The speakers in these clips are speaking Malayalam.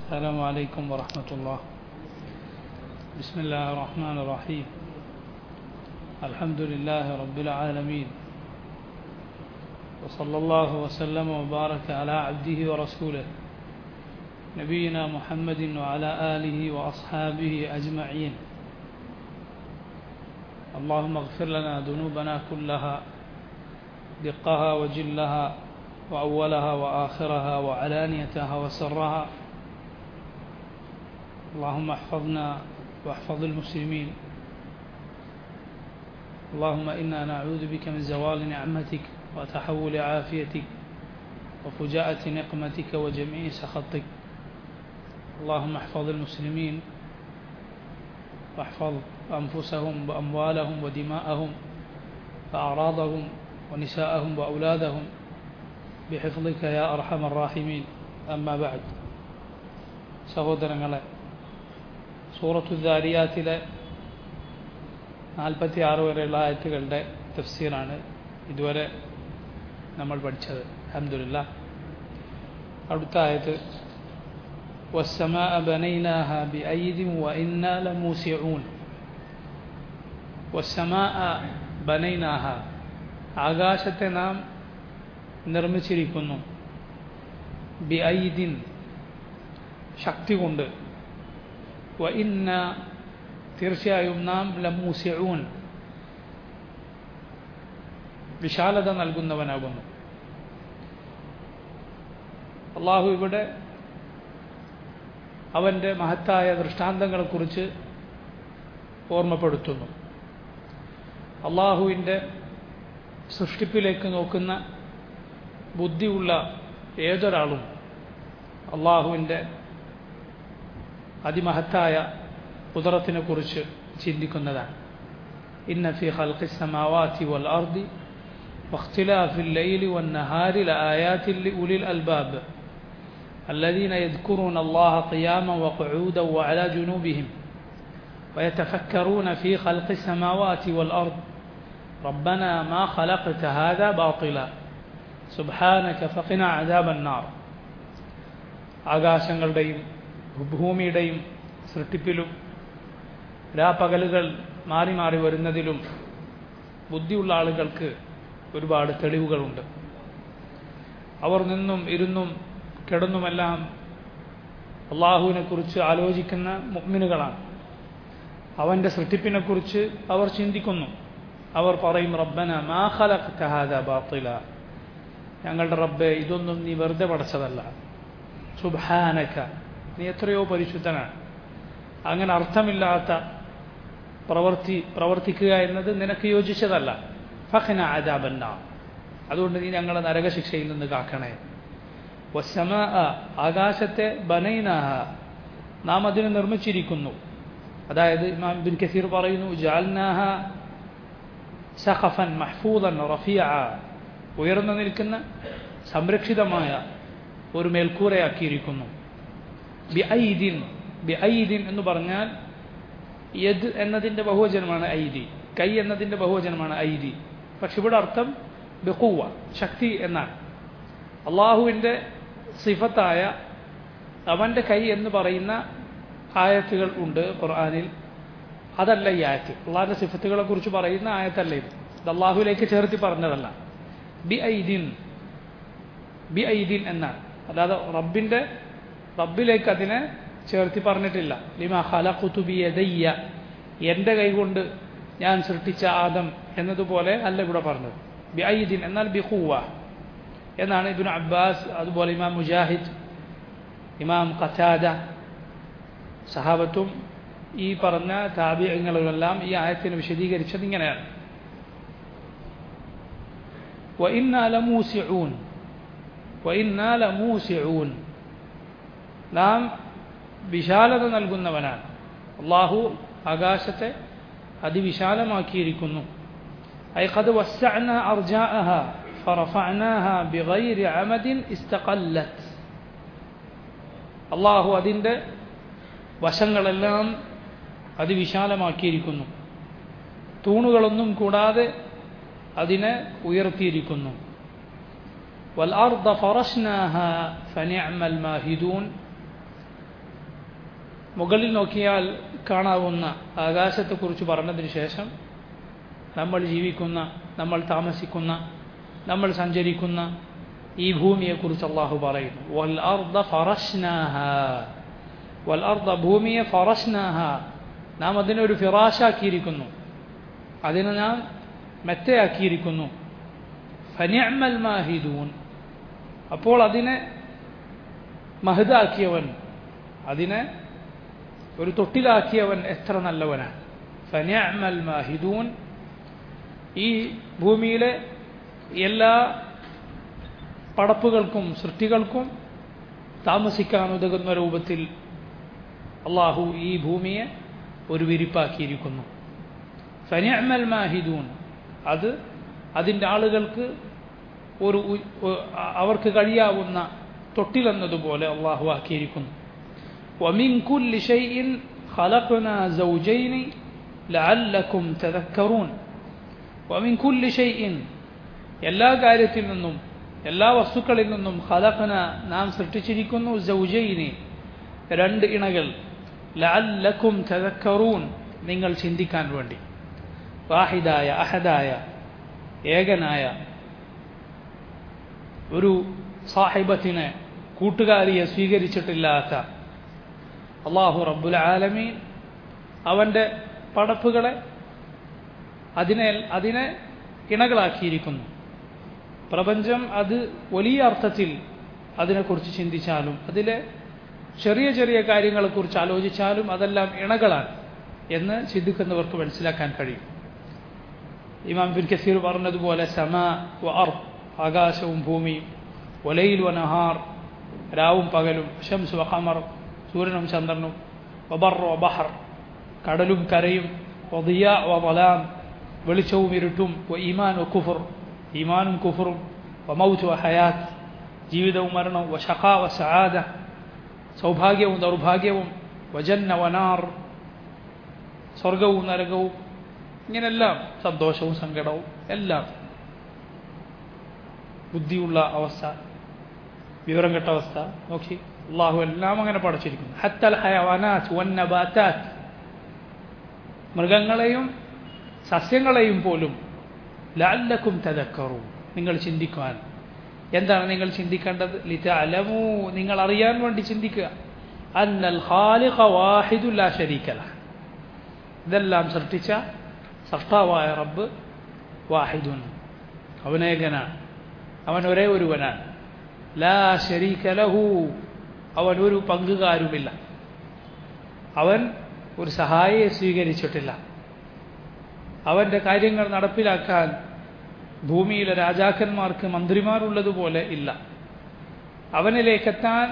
السلام عليكم ورحمة الله بسم الله الرحمن الرحيم الحمد لله رب العالمين وصلى الله وسلم وبارك على عبده ورسوله نبينا محمد وعلى آله وأصحابه أجمعين اللهم اغفر لنا ذنوبنا كلها دقها وجلها وأولها وآخرها وعلانيتها وسرها اللهم احفظنا واحفظ المسلمين اللهم إنا نعوذ بك من زوال نعمتك وتحول عافيتك وفجاءة نقمتك وجميع سخطك اللهم احفظ المسلمين واحفظ أنفسهم وأموالهم ودماءهم وأعراضهم ونساءهم وأولادهم بحفظك يا أرحم الراحمين أما بعد സഹോദരങ്ങളെ സൂറത്തു ദാരിയാത്തിലെ നാൽപ്പത്തി ആറ് വരെയുള്ള ആയത്തുകളുടെ തഫ്സീറാണ് ഇതുവരെ നമ്മൾ പഠിച്ചത് അഹമ്മദില്ല അടുത്ത ആയത്ത് والسماء بنيناها بأيد وإنا لموسعون والسماء بنيناها ആകാശത്തെ നാം നിർമ്മിച്ചിരിക്കുന്നു ബി ഐദിൻ ശക്തി കൊണ്ട് വ ഇന്ന തീർച്ചയായും നാം ലമൂസിഊൻ വിശാലത നൽകുന്നവനാകുന്നു അള്ളാഹു ഇവിടെ അവൻ്റെ മഹത്തായ ദൃഷ്ടാന്തങ്ങളെക്കുറിച്ച് ഓർമ്മപ്പെടുത്തുന്നു അള്ളാഹുവിൻ്റെ സൃഷ്ടിപ്പിലേക്ക് നോക്കുന്ന ബുദ്ധിയുള്ള ഏതൊരാളും അള്ളാഹുവിൻ്റെ അതിമഹത്തായ കുതിരത്തിനെ കുറിച്ച് ചിന്തിക്കുന്നതാണ് ഇന്ന ഫി ഖൽഖി السماوات والأرض واختلاف الليل والنهار لآيات لأولي الألباب الذين يذكرون الله قياما وقعودا وعلى جنوبهم ويتفكرون في خلق السماوات والأرض ربنا ما خلقت هذا باطلا സുബാനക ഫഖിന അജാബന്നാർ ആകാശങ്ങളുടെയും ഭൂമിയുടെയും സൃഷ്ടിപ്പിലും രാപ്പകലുകൾ മാറി മാറി വരുന്നതിലും ബുദ്ധിയുള്ള ആളുകൾക്ക് ഒരുപാട് തെളിവുകളുണ്ട് അവർ നിന്നും ഇരുന്നും കിടന്നുമെല്ലാം അള്ളാഹുവിനെ കുറിച്ച് ആലോചിക്കുന്ന മുഗ്മിനുകളാണ് അവൻ്റെ സൃഷ്ടിപ്പിനെക്കുറിച്ച് അവർ ചിന്തിക്കുന്നു അവർ പറയും റബ്ബന മാ ഖലഖ്ത ഹാദാ ബാത്തില ഞങ്ങളുടെ റബ്ബെ ഇതൊന്നും നീ വെറുതെ പടച്ചതല്ല സുബാനക്ക നീ എത്രയോ പരിശുദ്ധനാണ് അങ്ങനെ അർത്ഥമില്ലാത്ത പ്രവർത്തി പ്രവർത്തിക്കുക എന്നത് നിനക്ക് യോജിച്ചതല്ല ഫഖന ആജാബന്ന അതുകൊണ്ട് നീ ഞങ്ങളെ നരകശിക്ഷയിൽ നിന്ന് കാക്കണേ വശമ ആകാശത്തെ ബനൈനാഹ നാം അതിനെ നിർമ്മിച്ചിരിക്കുന്നു അതായത് ഇമാം ബിൻ കസീർ പറയുന്നു ജാൽനാഹ സഖഫൻ മഹ്ഫൂദൻ റഫിയ ഉയർന്നു നിൽക്കുന്ന സംരക്ഷിതമായ ഒരു മേൽക്കൂരയാക്കിയിരിക്കുന്നു ബി ഐദിൻ ബി ഐദിൻ എന്ന് പറഞ്ഞാൽ യദ് എന്നതിൻ്റെ ബഹുവചനമാണ് ഐദി കൈ എന്നതിൻ്റെ ബഹുവചനമാണ് ഐദി പക്ഷെ ഇവിടെ അർത്ഥം ബഹുവ ശക്തി എന്നാണ് അള്ളാഹുവിൻ്റെ സിഫത്തായ അവൻ്റെ കൈ എന്ന് പറയുന്ന ആയത്തുകൾ ഉണ്ട് ഖുർആാനിൽ അതല്ല ഈ ആയത്ത് അള്ളാഹിൻ്റെ സിഫത്തുകളെ കുറിച്ച് പറയുന്ന ആയത്തല്ല ഇത് ഇത് അള്ളാഹുവിലേക്ക് ചേർത്തി പറഞ്ഞതല്ല ബി ഐദിൻ ബി ഐദിൻ എന്നാണ് അല്ലാതെ റബ്ബിൻ്റെ റബ്ബിലേക്ക് അതിനെ ചേർത്തി പറഞ്ഞിട്ടില്ല ലിമ ഖലഖുതു ബി യദയ്യ എൻ്റെ കൈകൊണ്ട് ഞാൻ സൃഷ്ടിച്ച ആദം എന്നതുപോലെ അല്ല ഇവിടെ പറഞ്ഞത് ബി ഐദിൻ എന്നാൽ ബി ഖുവ എന്നാണ് ഇബ്നു അബ്ബാസ് അതുപോലെ ഇമാം മുജാഹിദ് ഇമാം ഖറ്റാദ സഹാബത്തും ഈ പറഞ്ഞ താബിയങ്ങളുമെല്ലാം ഈ ആയത്തിന് വിശദീകരിച്ചത് ഇങ്ങനെയാണ് وإنا لموسعون وإنا لموسعون നാം വിശാലത നൽകുന്നവനാണ് അള്ളാഹു ആകാശത്തെ അതിവിശാലമാക്കിയിരിക്കുന്നു أي قد وسعنا أرجاءها فرفعناها بغير عمد استقلت അള്ളാഹു അതിൻ്റെ വശങ്ങളെല്ലാം അതിവിശാലമാക്കിയിരിക്കുന്നു തൂണുകളൊന്നും കൂടാതെ അതിനെ ഉയർത്തിയിരിക്കുന്നു والأرض فرشناها فنعم الماهدون മുകളിൽ നോക്കിയാൽ കാണാവുന്ന ആകാശത്തെക്കുറിച്ച് പറഞ്ഞതിന് ശേഷം നമ്മൾ ജീവിക്കുന്ന നമ്മൾ താമസിക്കുന്ന നമ്മൾ സഞ്ചരിക്കുന്ന ഈ ഭൂമിയെക്കുറിച്ച് അള്ളാഹു പറയുന്നു വൽ അർദ ഫറഷ്നാഹ വൽ അർദ ഭൂമിയെ ഫറഷ്നാഹ നാം അതിനെ ഒരു ഫിറാശാക്കിയിരിക്കുന്നു അതിനെ നാം മെത്തയാക്കിയിരിക്കുന്നു ഫനിഅമൽ മാഹിദൂൻ അപ്പോൾ അതിനെ മഹദാക്കിയവൻ അതിനെ ഒരു തൊട്ടിലാക്കിയവൻ എത്ര നല്ലവനാണ് ഫനിഅമൽ മാഹിദൂൻ ഈ ഭൂമിയിലെ എല്ലാ പടപ്പുകൾക്കും സൃഷ്ടികൾക്കും താമസിക്കാൻ ഉതകുന്ന രൂപത്തിൽ അള്ളാഹു ഈ ഭൂമിയെ ഒരു വിരിപ്പാക്കിയിരിക്കുന്നു ഫനിഅമൽ മാഹിദൂൻ അത് അതിൻ്റെ ആളുകൾക്ക് ഒരു അവർക്ക് കഴിയാവുന്ന തൊട്ടിലെന്നതുപോലെ അള്ളാഹു ആക്കിയിരിക്കുന്നു ومن كل شيء خلقنا زوجين لعلكم تذكرون ومن كل شيء എല്ലാ കാര്യത്തിൽ നിന്നും എല്ലാ വസ്തുക്കളിൽ നിന്നും ഖലഖന നാം സൃഷ്ടിച്ചിരിക്കുന്നു സൗജയിനെ രണ്ട് ഇണകൾ ലഅല്ലക്കും തദക്കറൂൻ നിങ്ങൾ ചിന്തിക്കാൻ വേണ്ടി വാഹിദായ അഹദായ ഏകനായ ഒരു സാഹിബത്തിനെ കൂട്ടുകാരിയെ സ്വീകരിച്ചിട്ടില്ലാത്ത അള്ളാഹു റബ്ബുൽ ആലമീൻ അവൻ്റെ പടപ്പുകളെ അതിനെ അതിനെ ഇണകളാക്കിയിരിക്കുന്നു പ്രപഞ്ചം അത് വലിയ അർത്ഥത്തിൽ അതിനെക്കുറിച്ച് ചിന്തിച്ചാലും അതിലെ ചെറിയ ചെറിയ കാര്യങ്ങളെക്കുറിച്ച് ആലോചിച്ചാലും അതെല്ലാം ഇണകളാണ് എന്ന് ചിന്തിക്കുന്നവർക്ക് മനസ്സിലാക്കാൻ കഴിയും ഇമാം ബിൻ കസീർ പറഞ്ഞതുപോലെ സമ വ അർ ആകാശവും ഭൂമിയും ഒലയിൽ വ നഹാർ രാവും പകലും ഷംസ് വ ഖമർ സൂര്യനും ചന്ദ്രനും വബർ വ ബഹർ കടലും കരയും വദിയ വ വലാം വെളിച്ചവും ഇരുട്ടും വ ഈമാൻ വ കുഫർ ഈമാനും കുഫറും വ മൗത്ത് വ ഹയാത്ത് ജീവിതവും മരണവും വ ഷഖ വ സആദ സൗഭാഗ്യവും ദൗർഭാഗ്യവും വജന്ന വനാർ സ്വർഗവും നരകവും ഇങ്ങനെല്ലാം സന്തോഷവും സങ്കടവും എല്ലാം ബുദ്ധിയുള്ള അവസ്ഥ വിവരം കെട്ട അവസ്ഥ നോക്കി അള്ളാഹു എല്ലാം അങ്ങനെ പഠിച്ചിരിക്കുന്നു ഹത്തൽ ഹയവാനാത്ത് വന്നബാത്താത്ത് മൃഗങ്ങളെയും സസ്യങ്ങളെയും പോലും ലാല്ലക്കും തതക്കറു നിങ്ങൾ ചിന്തിക്കുവാൻ എന്താണ് നിങ്ങൾ ചിന്തിക്കേണ്ടത് ലിത അലമു നിങ്ങൾ അറിയാൻ വേണ്ടി ചിന്തിക്കുക അന്നൽ ഖാലിഖ വാഹിദുല്ല ശരീക്കല ഇതെല്ലാം സൃഷ്ടിച്ച സൃഷ്ടാവായ റബ്ബ് വാഹിദുൻ അവനേകനാണ് അവൻ ഒരേ ഒരുവനാണ് ലാ ശരീക ലഹു അവൻ ഒരു പങ്കുകാരുമില്ല അവൻ ഒരു സഹായിയെ സ്വീകരിച്ചിട്ടില്ല അവൻ്റെ കാര്യങ്ങൾ നടപ്പിലാക്കാൻ ഭൂമിയിലെ രാജാക്കന്മാർക്ക് മന്ത്രിമാരുള്ളതുപോലെ ഇല്ല അവനിലേക്കെത്താൻ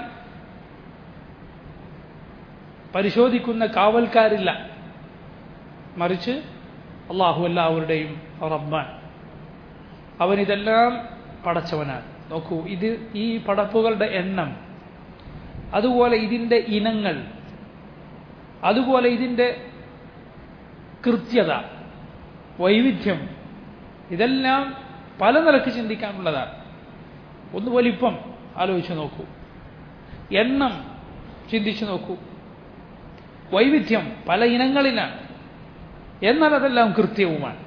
പരിശോധിക്കുന്ന കാവൽക്കാരില്ല മറിച്ച് അള്ളാഹു എല്ലാവരുടെയും റബ്ബാൻ അവനിതെല്ലാം പടച്ചവനാണ് നോക്കൂ ഇത് ഈ പടപ്പുകളുടെ എണ്ണം അതുപോലെ ഇതിൻ്റെ ഇനങ്ങൾ അതുപോലെ ഇതിൻ്റെ കൃത്യത വൈവിധ്യം ഇതെല്ലാം പല നിലക്ക് ചിന്തിക്കാനുള്ളതാണ് ഒന്ന് വലിപ്പം ആലോചിച്ച് നോക്കൂ എണ്ണം ചിന്തിച്ചു നോക്കൂ വൈവിധ്യം പല ഇനങ്ങളിലാണ് എന്നാൽ അതെല്ലാം കൃത്യവുമാണ്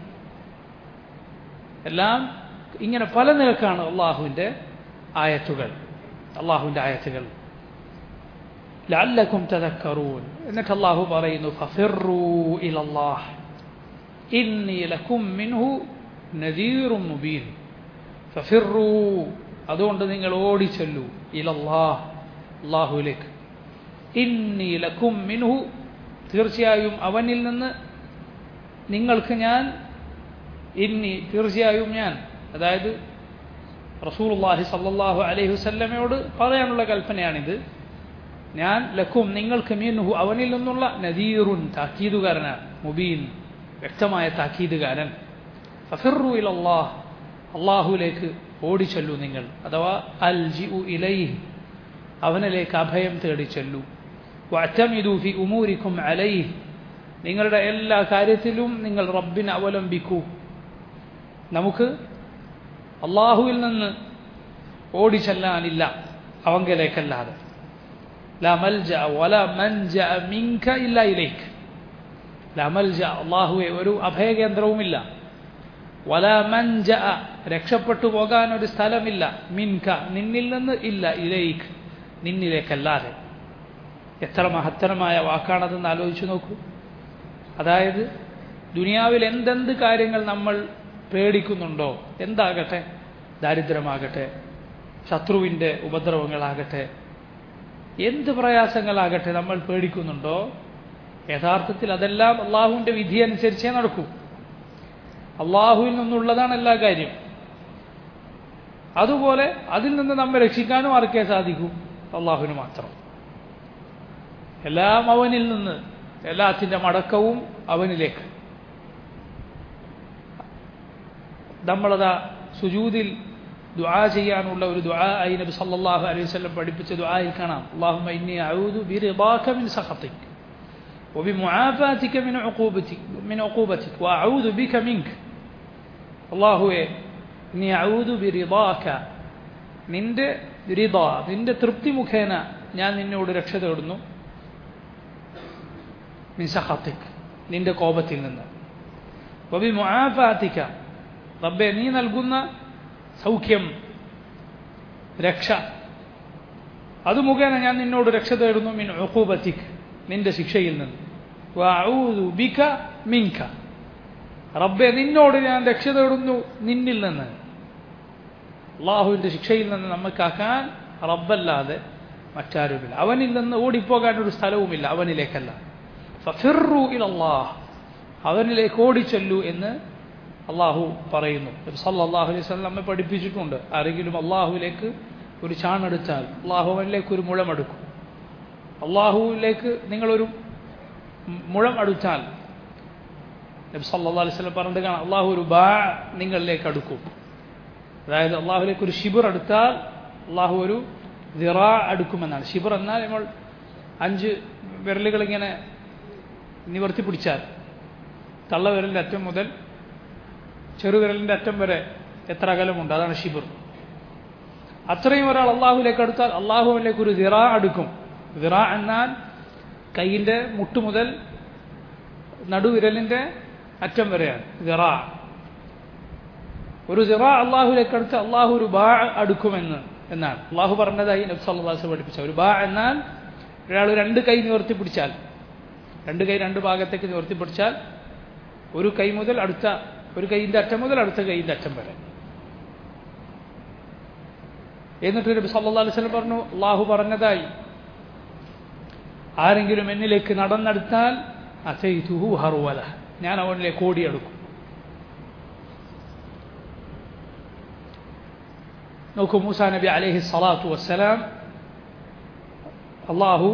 എല്ലാം ഇങ്ങനെ പല നിലക്കാണ് അള്ളാഹുവിൻ്റെ ആയത്തുകൾ അള്ളാഹുവിൻ്റെ ആയത്തുകൾ ലഅല്ലക്കും തദക്കറൂൻ എന്നിട്ട് അള്ളാഹു പറയുന്നു ഫഫിറൂ ഇലല്ലാഹ് ഇന്നി ലക്കും മിൻഹു നദീറും മുബീൻ ഫഫിറൂ അതുകൊണ്ട് നിങ്ങൾ ഓടിച്ചൊല്ലൂ ഇലല്ലാഹ് അള്ളാഹുലേക്ക് ഇന്നി ലക്കും മിൻഹു തീർച്ചയായും അവനിൽ നിന്ന് നിങ്ങൾക്ക് ഞാൻ ഇന്നി തീർച്ചയായും ഞാൻ അതായത് റസൂലുള്ളാഹി സല്ലല്ലാഹു അലൈഹി വസല്ലമയോട് പറയാനുള്ള കൽപ്പനയാണിത് ഞാൻ ലക്കും നിങ്ങൾക്ക് മീനുഹു അവനിൽ നിന്നുള്ള നദീറുൻ താക്കീതുകാരനാണ് മുബീൻ വ്യക്തമായ താക്കീതുകാരൻ ഫഫിറു ഇലല്ലാഹ് അള്ളാഹുലേക്ക് ഓടിച്ചെല്ലു നിങ്ങൾ അഥവാ അൽ ജി ഉ ഇലൈഹ് അവനിലേക്ക് അഭയം തേടിച്ചെല്ലു വഅ്തമിദു ഫി ഉമൂരിക്കും അലൈഹ് നിങ്ങളുടെ എല്ലാ കാര്യത്തിലും നിങ്ങൾ റബ്ബിനെ അവലംബിക്കൂ നമുക്ക് അള്ളാഹുവിൽ നിന്ന് ഓടിച്ചെല്ലാനില്ല അവങ്കലേക്കല്ലാതെ لا ملجأ ولا منجأ منك إلا إليك لا ملجأ അള്ളാഹുവെ ഒരു അഭയകേന്ദ്രവുമില്ല വല മൻജ രക്ഷപ്പെട്ടു പോകാൻ ഒരു സ്ഥലമില്ല മിൻക നിന്നിൽ നിന്ന് ഇല്ല ഇലയിക്ക് നിന്നിലേക്കല്ലാതെ എത്ര മഹത്തരമായ വാക്കാണതെന്ന് ആലോചിച്ചു നോക്കൂ അതായത് ദുനിയാവിൽ എന്തെന്ത് കാര്യങ്ങൾ നമ്മൾ പേടിക്കുന്നുണ്ടോ എന്താകട്ടെ ദാരിദ്ര്യമാകട്ടെ ശത്രുവിൻ്റെ ഉപദ്രവങ്ങളാകട്ടെ എന്ത് പ്രയാസങ്ങളാകട്ടെ നമ്മൾ പേടിക്കുന്നുണ്ടോ യഥാർത്ഥത്തിൽ അതെല്ലാം അള്ളാഹുവിൻ്റെ വിധി അനുസരിച്ചേ നടക്കൂ അള്ളാഹുവിൽ നിന്നുള്ളതാണ് എല്ലാ കാര്യം അതുപോലെ അതിൽ നിന്ന് നമ്മെ രക്ഷിക്കാനും ആർക്കേ സാധിക്കൂ അള്ളാഹുവിന് മാത്രം എല്ലാം അവനിൽ നിന്ന് എല്ലാത്തിൻ്റെ മടക്കവും അവനിലേക്ക് നമ്മളതാ സുജൂദിൽ ദുആ ചെയ്യാനുള്ള ഒരു ദുആ ആയി നബി സല്ലല്ലാഹു അലൈഹി വസല്ലം പഠിപ്പിച്ച ദുആയിൽ കാണാം അല്ലാഹുമ്മ ഇന്നി അഊദു ബിറിദാക മിൻ സഖതിക് وبمعافاتك من عقوبتك من عقوبتك وأعوذ بك منك الله إني أعوذ برضاك നിന്റെ റിദ നിന്റെ തൃപ്തി മുഖേന ഞാൻ നിന്നോട് രക്ഷ തേടുന്നു മിൻ സഖത്തിക് നിന്റെ കോപത്തിൽ നിന്ന് വബി മുആഫാതിക റബ്ബെ നീ നൽകുന്ന സൗഖ്യം രക്ഷ അത് മുഖേന ഞാൻ നിന്നോട് രക്ഷ തേടുന്നു മിൻ ഉഖൂബത്തിക് നിന്റെ ശിക്ഷയിൽ നിന്ന് വഅഊദു ബിക മിൻക റബ്ബെ നിന്നോട് ഞാൻ രക്ഷ തേടുന്നു നിന്നിൽ നിന്ന് അള്ളാഹുവിൻ്റെ ശിക്ഷയിൽ നിന്ന് നമുക്കാക്കാൻ റബ്ബല്ലാതെ മറ്റാരുമില്ല അവനിൽ നിന്ന് ഓടിപ്പോകാൻ ഒരു സ്ഥലവുമില്ല അവനിലേക്കല്ല ഫിറു ഇലല്ലാഹ് അവനിലേക്ക് ഓടിച്ചൊല്ലൂ എന്ന് അള്ളാഹു പറയുന്നു സല്ലാഹു അലൈഹി സ്വലം നമ്മെ പഠിപ്പിച്ചിട്ടുണ്ട് ആരെങ്കിലും അള്ളാഹുവിലേക്ക് ഒരു ചാണെടുത്താൽ അള്ളാഹു അവനിലേക്ക് ഒരു മുഴമെടുക്കും അള്ളാഹുവിലേക്ക് നിങ്ങളൊരു മുഴം അടുത്താൽ നബി സല്ലാ അലൈഹി സ്വലം പറഞ്ഞിട്ട് കാണാം അള്ളാഹു ഒരു ബാ നിങ്ങളിലേക്ക് അടുക്കും അതായത് അള്ളാഹുലേക്ക് ഒരു ഷിബർ അടുത്താൽ അള്ളാഹു ഒരു ദിറാ അടുക്കുമെന്നാണ് ഷിബർ എന്നാൽ നമ്മൾ അഞ്ച് വിരലുകൾ ഇങ്ങനെ നിവർത്തി പിടിച്ചാൽ തള്ളവിരലിൻ്റെ അറ്റം മുതൽ ചെറുവിരലിൻ്റെ അറ്റം വരെ എത്ര അകലമുണ്ട് അതാണ് ഷിബർ അത്രയും ഒരാൾ അള്ളാഹുലേക്ക് അടുത്താൽ അള്ളാഹുവിലേക്ക് ഒരു ദിറാ അടുക്കും ദിറ എന്നാൽ കൈയിൻ്റെ മുട്ട് മുതൽ നടുവിരലിൻ്റെ അറ്റം വരെയാണ് ദിറ ഒരു ദിറ അള്ളാഹുലേക്ക് അടുത്ത് അള്ളാഹു ഒരു ബാ അടുക്കുമെന്ന് എന്നാണ് അള്ളാഹു പറഞ്ഞതായി നബ് സല്ലാസ് പഠിപ്പിച്ച ഒരു ബാ എന്നാൽ ഒരാൾ രണ്ട് കൈ നിവർത്തി പിടിച്ചാൽ രണ്ട് കൈ രണ്ട് ഭാഗത്തേക്ക് നിവർത്തി പിടിച്ചാൽ ഒരു കൈ മുതൽ അടുത്ത ഒരു കൈയിൻ്റെ അറ്റം മുതൽ അടുത്ത കൈയിൻ്റെ അറ്റം വരെ എന്നിട്ട് നബി സല്ലാ അലൈഹി സ്വലം പറഞ്ഞു അള്ളാഹു പറഞ്ഞതായി ആരെങ്കിലും എന്നിലേക്ക് നടന്നെടുത്താൽ അസൈതുഹു ഹറുവല ഞാൻ അവനിലേക്ക് ഓടിയെടുക്കും നോക്കൂ മൂസാ നബി അലൈഹി സ്വലാത്തു വസ്സലാം അള്ളാഹു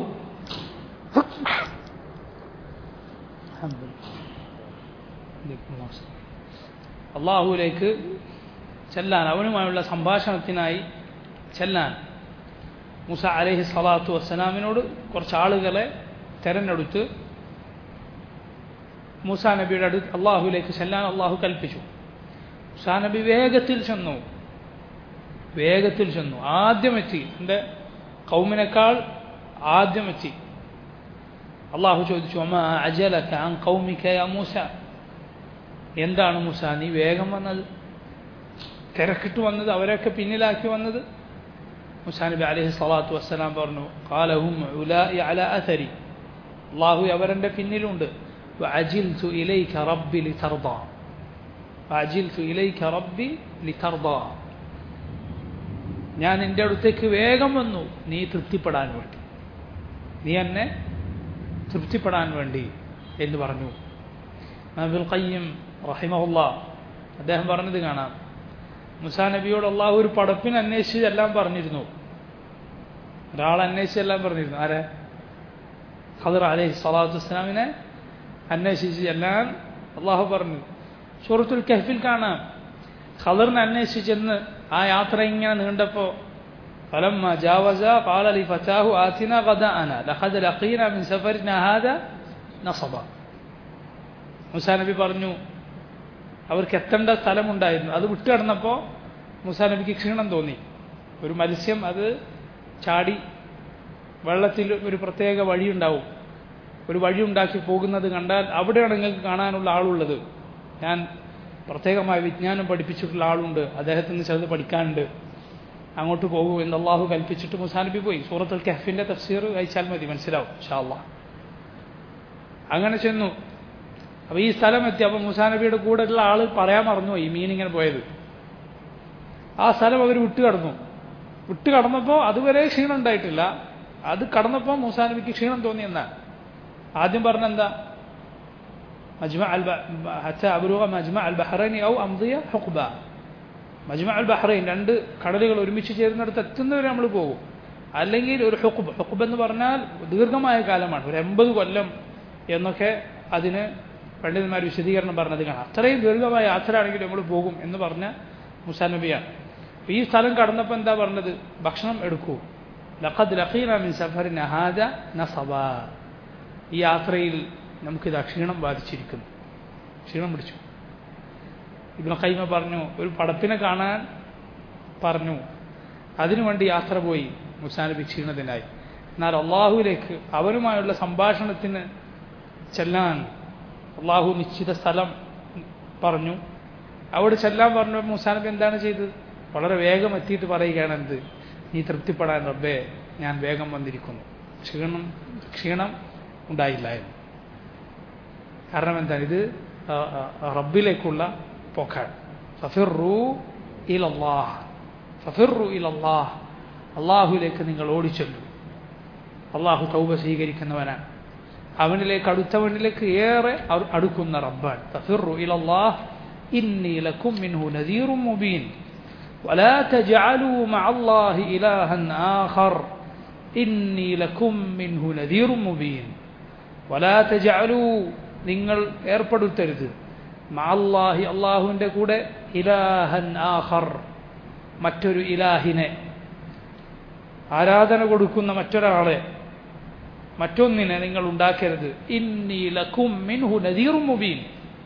അള്ളാഹുവിലേക്ക് ചെല്ലാൻ അവനുമായുള്ള സംഭാഷണത്തിനായി ചെല്ലാൻ മുസ അലഹി സ്വലാത്തു വസ്സലാമിനോട് കുറച്ച് ആളുകളെ തെരഞ്ഞെടുത്ത് മൂസാ നബിയുടെ അടുത്ത് അള്ളാഹുലേക്ക് ചെല്ലാൻ അള്ളാഹു കൽപ്പിച്ചു മുസാ നബി വേഗത്തിൽ ചെന്നു വേഗത്തിൽ ചെന്നു ആദ്യം എത്തി എൻ്റെ കൗമിനേക്കാൾ ആദ്യം എത്തി അള്ളാഹു ചോദിച്ചു അമ്മ അജലക്ക അൻ കൗമിക്ക മൂസ എന്താണ് മൂസ നീ വേഗം വന്നത് തിരക്കിട്ട് വന്നത് അവരൊക്കെ പിന്നിലാക്കി വന്നത് മുസാ നബി അലൈഹി സ്വലാത്തു വസ്സലാം പറഞ്ഞു കാലഹും ഉലായി അല അഥരി അള്ളാഹു അവരെൻ്റെ പിന്നിലുണ്ട് وعجلت إليك ربي لترضى وعجلت إليك ربي لترضى ഞാൻ നിന്റെ അടുത്തേക്ക് വേഗം വന്നു നീ തൃപ്തിപ്പെടാൻ വേണ്ടി നീ എന്നെ തൃപ്തിപ്പെടാൻ വേണ്ടി എന്ന് പറഞ്ഞു അബുൽ ഖയ്യം റഹിമഹുല്ല അദ്ദേഹം പറഞ്ഞത് കാണാം മുസാ നബിയോട് അള്ളാഹു ഒരു പടപ്പിന് അന്വേഷിച്ച് എല്ലാം പറഞ്ഞിരുന്നു ഒരാൾ അന്വേഷിച്ച് എല്ലാം പറഞ്ഞിരുന്നു ആരെ ഖദർ അലൈഹി സ്വലാത്തു വസ്സലാമിനെ അന്വേഷിച്ച് എല്ലാം അള്ളാഹു പറഞ്ഞു സൂറത്തുൽ കഹഫിൽ കാണാം ഖദറിനെ അന്വേഷിച്ചെന്ന് ആ യാത്ര ഇങ്ങനെ നീണ്ടപ്പോൾ فلما جاوزا قال لفتاه آتنا غداءنا لقد لقينا من سفرنا هذا نصبا മുസാ നബി പറഞ്ഞു അവർക്ക് എത്തേണ്ട സ്ഥലമുണ്ടായിരുന്നു അത് വിട്ടു കിടന്നപ്പോൾ മുസാ നബിക്ക് ക്ഷീണം തോന്നി ഒരു മത്സ്യം അത് ചാടി വെള്ളത്തിൽ ഒരു പ്രത്യേക വഴിയുണ്ടാവും ഒരു വഴി ഉണ്ടാക്കി പോകുന്നത് കണ്ടാൽ അവിടെയാണ് നിങ്ങൾക്ക് കാണാനുള്ള ആളുള്ളത് ഞാൻ പ്രത്യേകമായ വിജ്ഞാനം പഠിപ്പിച്ചിട്ടുള്ള ആളുണ്ട് അദ്ദേഹത്തിന് ചിലത് പഠിക്കാനുണ്ട് അങ്ങോട്ട് പോകൂ എന്ന് അള്ളാഹു കൽപ്പിച്ചിട്ട് മുസാനബി പോയി സൂറത്തുൽ കഹഫിന്റെ തഫ്സീർ അയച്ചാൽ മതി മനസ്സിലാവും ഷാ അള്ളാഹ് അങ്ങനെ ചെന്നു അപ്പോൾ ഈ സ്ഥലം എത്തി അപ്പോൾ മുസാനബിയുടെ കൂടെയുള്ള ആൾ പറയാൻ മറന്നു ഈ മീൻ ഇങ്ങനെ പോയത് ആ സ്ഥലം അവർ വിട്ടു കടന്നു വിട്ടു കടന്നപ്പോൾ അതുവരെ ക്ഷീണം ഉണ്ടായിട്ടില്ല അത് കടന്നപ്പോൾ മുസാനബിക്ക് ക്ഷീണം തോന്നി എന്നാ ആദ്യം പറഞ്ഞെന്താ മജ്മ അൽ ഹച്ച അബുറുഹ മജ്മ അൽ ബഹ്റൈനി ഔ അംദിയ ഹുഖ്ബ മജ്മ അൽ ബഹ്റൈൻ രണ്ട് കടലുകൾ ഒരുമിച്ച് ചേരുന്നിടത്ത് എത്തുന്നവരെ നമ്മൾ പോകും അല്ലെങ്കിൽ ഒരു ഹുഖുബ് ഹുഖുബ് എന്ന് പറഞ്ഞാൽ ദീർഘമായ കാലമാണ് ഒരു എൺപത് കൊല്ലം എന്നൊക്കെ അതിന് പണ്ഡിതന്മാർ വിശദീകരണം പറഞ്ഞത് കാണാം അത്രയും ദീർഘമായ യാത്രയാണെങ്കിൽ നമ്മൾ പോകും എന്ന് പറഞ്ഞ മുസാ നബിയാണ് ഈ സ്ഥലം കടന്നപ്പോൾ എന്താ പറഞ്ഞത് ഭക്ഷണം എടുക്കൂ ലഖദ് ലഖീന മിൻ സഫറിൻ അഹാദ നസബ ഈ യാത്രയിൽ നമുക്കിത് ക്ഷീണം ബാധിച്ചിരിക്കുന്നു ക്ഷീണം പിടിച്ചു ഇബ്നു ഖൈമ പറഞ്ഞു ഒരു പടപ്പിനെ കാണാൻ പറഞ്ഞു അതിനുവേണ്ടി യാത്ര പോയി മുസാനബി ക്ഷീണത്തിനായി എന്നാൽ അള്ളാഹുവിലേക്ക് അവരുമായുള്ള സംഭാഷണത്തിന് ചെല്ലാൻ അള്ളാഹു നിശ്ചിത സ്ഥലം പറഞ്ഞു അവിടെ ചെല്ലാൻ പറഞ്ഞു മുസാനബി എന്താണ് ചെയ്തത് വളരെ വേഗം എത്തിയിട്ട് പറയുകയാണ് എന്ത് നീ തൃപ്തിപ്പെടാൻ റബ്ബേ ഞാൻ വേഗം വന്നിരിക്കുന്നു ക്ഷീണം ക്ഷീണം ഉണ്ടായില്ല എന്ന് കാരണം എന്താണ് ഇത് റബ്ബിലേക്കുള്ള പോക്കാണ് ഫഫിറു ഇലല്ലാഹ് ഫഫിറു ഇലല്ലാഹ് അള്ളാഹുലേക്ക് നിങ്ങൾ ഓടിച്ചെല്ലു അള്ളാഹു തൗബ സ്വീകരിക്കുന്നവനാണ് അവനിലേക്ക് അടുത്തവനിലേക്ക് ഏറെ അടുക്കുന്ന റബ്ബാൻ തഫിറു ഇലല്ലാഹ് ഇന്നി ലക്കും മിൻഹു നദീറും മുബീൻ ولا تجعلوا مع الله إلها آخر إني لكم منه نذير مبين ولا تجعلوا നിങ്ങൾ ഏർപ്പെടുത്തരുത് മാല്ലാഹി അള്ളാഹുവിൻ്റെ കൂടെ ഇലാഹൻ ആഹർ മറ്റൊരു ഇലാഹിനെ ആരാധന കൊടുക്കുന്ന മറ്റൊരാളെ മറ്റൊന്നിനെ നിങ്ങൾ ഉണ്ടാക്കരുത് ഇന്നി ലക്കും മിൻഹു നദീറും മുബീൻ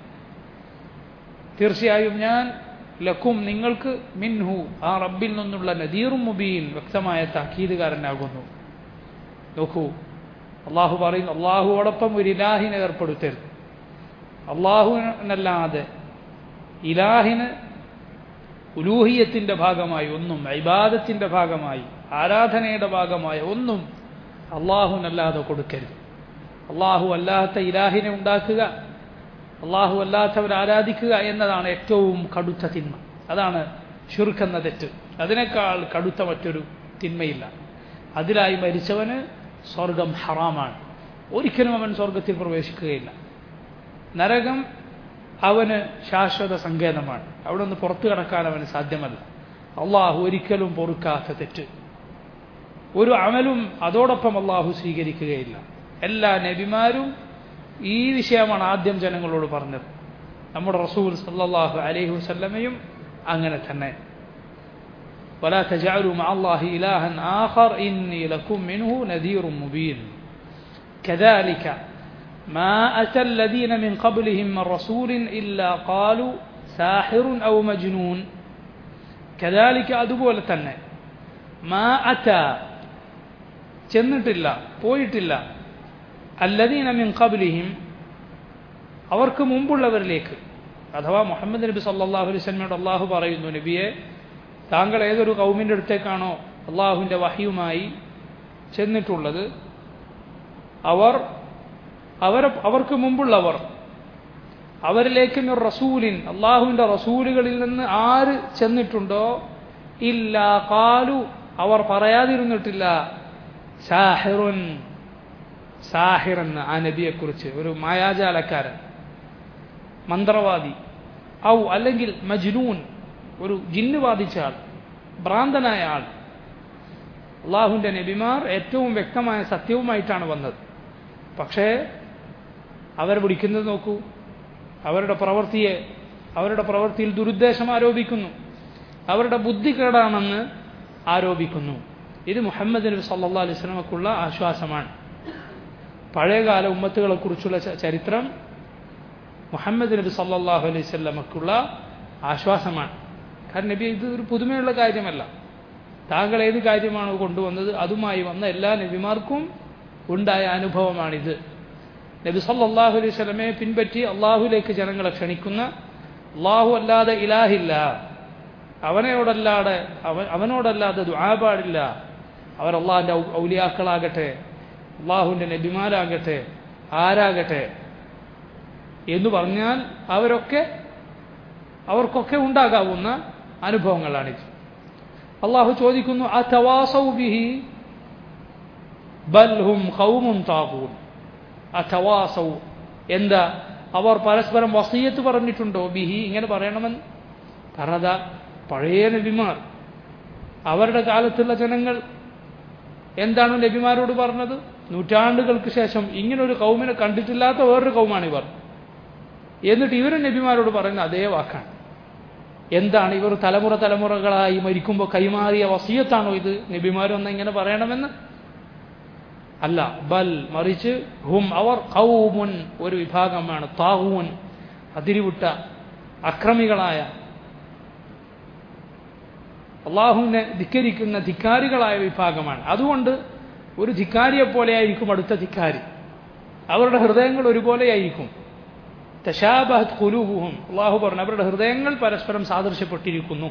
തീർച്ചയായും ഞാൻ ലക്കും നിങ്ങൾക്ക് മിൻഹു ആ റബ്ബിൽ നിന്നുള്ള നദീറും മുബീൻ വ്യക്തമായ താക്കീതുകാരനാകുന്നു നോക്കൂ അള്ളാഹു പറയുന്നു അള്ളാഹുവോടൊപ്പം ഒരു ഇലാഹിനെ ഏർപ്പെടുത്തരുത് അള്ളാഹുവിനല്ലാതെ ഇലാഹിന് ഉലൂഹിയത്തിൻ്റെ ഭാഗമായി ഒന്നും ഇബാദത്തിൻ്റെ ഭാഗമായി ആരാധനയുടെ ഭാഗമായ ഒന്നും അള്ളാഹുനല്ലാതെ കൊടുക്കരുത് അള്ളാഹു അല്ലാത്ത ഇലാഹിനെ ഉണ്ടാക്കുക അള്ളാഹു അല്ലാത്തവർ ആരാധിക്കുക എന്നതാണ് ഏറ്റവും കടുത്ത തിന്മ അതാണ് ഷുർക്കെന്ന തെറ്റ് അതിനേക്കാൾ കടുത്ത മറ്റൊരു തിന്മയില്ല അതിലായി മരിച്ചവന് സ്വർഗം ഹറാമാണ് ഒരിക്കലും അവൻ സ്വർഗത്തിൽ പ്രവേശിക്കുകയില്ല നരകം അവന് ശാശ്വത സങ്കേതമാണ് അവിടെ നിന്ന് പുറത്തു കടക്കാൻ അവന് സാധ്യമല്ല അള്ളാഹു ഒരിക്കലും പൊറുക്കാത്ത തെറ്റ് ഒരു അമലും അതോടൊപ്പം അള്ളാഹു സ്വീകരിക്കുകയില്ല എല്ലാ നബിമാരും ഈ വിഷയമാണ് ആദ്യം ജനങ്ങളോട് പറഞ്ഞത് നമ്മുടെ റസൂൽ സല്ലാഹു അലൈഹി വസല്ലമയും അങ്ങനെ തന്നെ ولا تجعلوا مع الله إلها آخر إني لكم منه نذير مبين كذلك ما أتى الذين من قبلهم من رسول إلا قالوا ساحر أو مجنون كذلك أدبول തന്നെ ما أتى ചെന്നിട്ടില്ല പോയിട്ടില്ല അല്ലദീന മിൻ ഖബ്ലിഹിം അവർക്ക് മുമ്പുള്ളവരിലേക്ക് അഥവാ മുഹമ്മദ് നബി സല്ലാഹു അലൈഹി സ്വലമയോട് അള്ളാഹു പറയുന്നു നബിയെ താങ്കൾ ഏതൊരു കൗമിൻ്റെ അടുത്തേക്കാണോ അള്ളാഹുവിൻ്റെ വഹിയുമായി ചെന്നിട്ടുള്ളത് അവർ അവർ അവർക്ക് മുമ്പുള്ളവർ അവരിലേക്ക് മിർ റസൂലിൻ അള്ളാഹുവിൻ്റെ റസൂലുകളിൽ നിന്ന് ആര് ചെന്നിട്ടുണ്ടോ ഇല്ല കാലു അവർ പറയാതിരുന്നിട്ടില്ല സാഹിറുൻ സാഹിർ എന്ന ആ നബിയെക്കുറിച്ച് ഒരു മായാജാലക്കാരൻ മന്ത്രവാദി ഔ അല്ലെങ്കിൽ മജ്നൂൻ ഒരു ജിന്ന് ബാധിച്ച ആൾ ഭ്രാന്തനായ ആൾ അള്ളാഹുവിൻ്റെ നബിമാർ ഏറ്റവും വ്യക്തമായ സത്യവുമായിട്ടാണ് വന്നത് പക്ഷേ അവർ വിളിക്കുന്നത് നോക്കൂ അവരുടെ പ്രവൃത്തിയെ അവരുടെ പ്രവൃത്തിയിൽ ദുരുദ്ദേശം ആരോപിക്കുന്നു അവരുടെ ബുദ്ധികേടാണെന്ന് ആരോപിക്കുന്നു ഇത് മുഹമ്മദ് നബി സല്ലാ അലൈഹി സ്വലമക്കുള്ള ആശ്വാസമാണ് പഴയകാല ഉമ്മത്തുകളെക്കുറിച്ചുള്ള ചരിത്രം മുഹമ്മദ് നബി സല്ലാഹു അലൈഹി സ്വല്ലമക്കുള്ള ആശ്വാസമാണ് കാരണം നബി ഇത് ഒരു പുതുമയുള്ള കാര്യമല്ല താങ്കൾ ഏത് കാര്യമാണോ കൊണ്ടുവന്നത് അതുമായി വന്ന എല്ലാ നബിമാർക്കും ഉണ്ടായ അനുഭവമാണിത് നബി സല്ലല്ലാഹു അലൈഹി സ്വലമയെ പിൻപറ്റി അള്ളാഹുലേക്ക് ജനങ്ങളെ ക്ഷണിക്കുന്ന അള്ളാഹു അല്ലാതെ ഇലാഹില്ല അവനോടല്ലാതെ അവൻ അവനോടല്ലാതെ ദുആ പാടില്ല അവർ അള്ളാഹിൻ്റെ ഔലിയാക്കളാകട്ടെ അള്ളാഹുവിൻ്റെ നബിമാരാകട്ടെ ആരാകട്ടെ എന്ന് പറഞ്ഞാൽ അവരൊക്കെ അവർക്കൊക്കെ ഉണ്ടാകാവുന്ന അനുഭവങ്ങളാണിത് അള്ളാഹു ചോദിക്കുന്നു അഥവാസൗ ബിഹി ബൽഹും ഖൗമുൻ താകൂൻ അഥവാസൗ എന്താ അവർ പരസ്പരം വസീയത്ത് പറഞ്ഞിട്ടുണ്ടോ ബിഹി ഇങ്ങനെ പറയണമെന്ന് പറഞ്ഞതാ പഴയ നബിമാർ അവരുടെ കാലത്തുള്ള ജനങ്ങൾ എന്താണ് നബിമാരോട് പറഞ്ഞത് നൂറ്റാണ്ടുകൾക്ക് ശേഷം ഇങ്ങനൊരു കൗമിനെ കണ്ടിട്ടില്ലാത്ത വേറൊരു കൗമാണിവർ എന്നിട്ട് ഇവരും നബിമാരോട് പറയുന്ന അതേ വാക്കാണ് എന്താണ് ഇവർ തലമുറ തലമുറകളായി മരിക്കുമ്പോൾ കൈമാറിയ വസീയത്താണോ ഇത് നബിമാരൊന്ന് ഇങ്ങനെ പറയണമെന്ന് അല്ല ബൽ മറിച്ച് ഹും അവർ കൗമുൻ ഒരു വിഭാഗമാണ് താഹൂൻ അതിരിവിട്ട അക്രമികളായ അള്ളാഹുവിനെ ധിക്കരിക്കുന്ന ധിക്കാരികളായ വിഭാഗമാണ് അതുകൊണ്ട് ഒരു ധിക്കാരിയെ പോലെയായിരിക്കും അടുത്ത ധിക്കാരി അവരുടെ ഹൃദയങ്ങൾ ഒരുപോലെയായിരിക്കും തശാബഹത് കുലൂബുഹും അള്ളാഹു പറഞ്ഞു അവരുടെ ഹൃദയങ്ങൾ പരസ്പരം സാദൃശ്യപ്പെട്ടിരിക്കുന്നു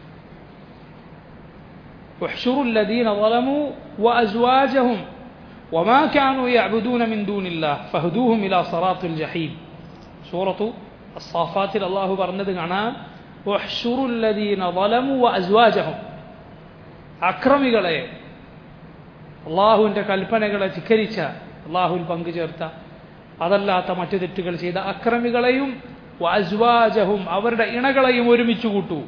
واحشروا الذين ظلموا وأزواجهم وما كانوا يعبدون من دون الله فهدوهم إلى صراط الجحيم سورة الصافات الله برند കാണാം واحشروا الذين ظلموا وأزواجهم അക്രമികളെ അള്ളാഹുവിൻ്റെ കൽപ്പനകളെ ധിക്കരിച്ച അള്ളാഹുവിൽ പങ്കുചേർത്ത അതല്ലാത്ത മറ്റു തെറ്റുകൾ ചെയ്ത അക്രമികളെയും അസ്വാജഹും അവരുടെ ഇണകളെയും ഒരുമിച്ച് കൂട്ടു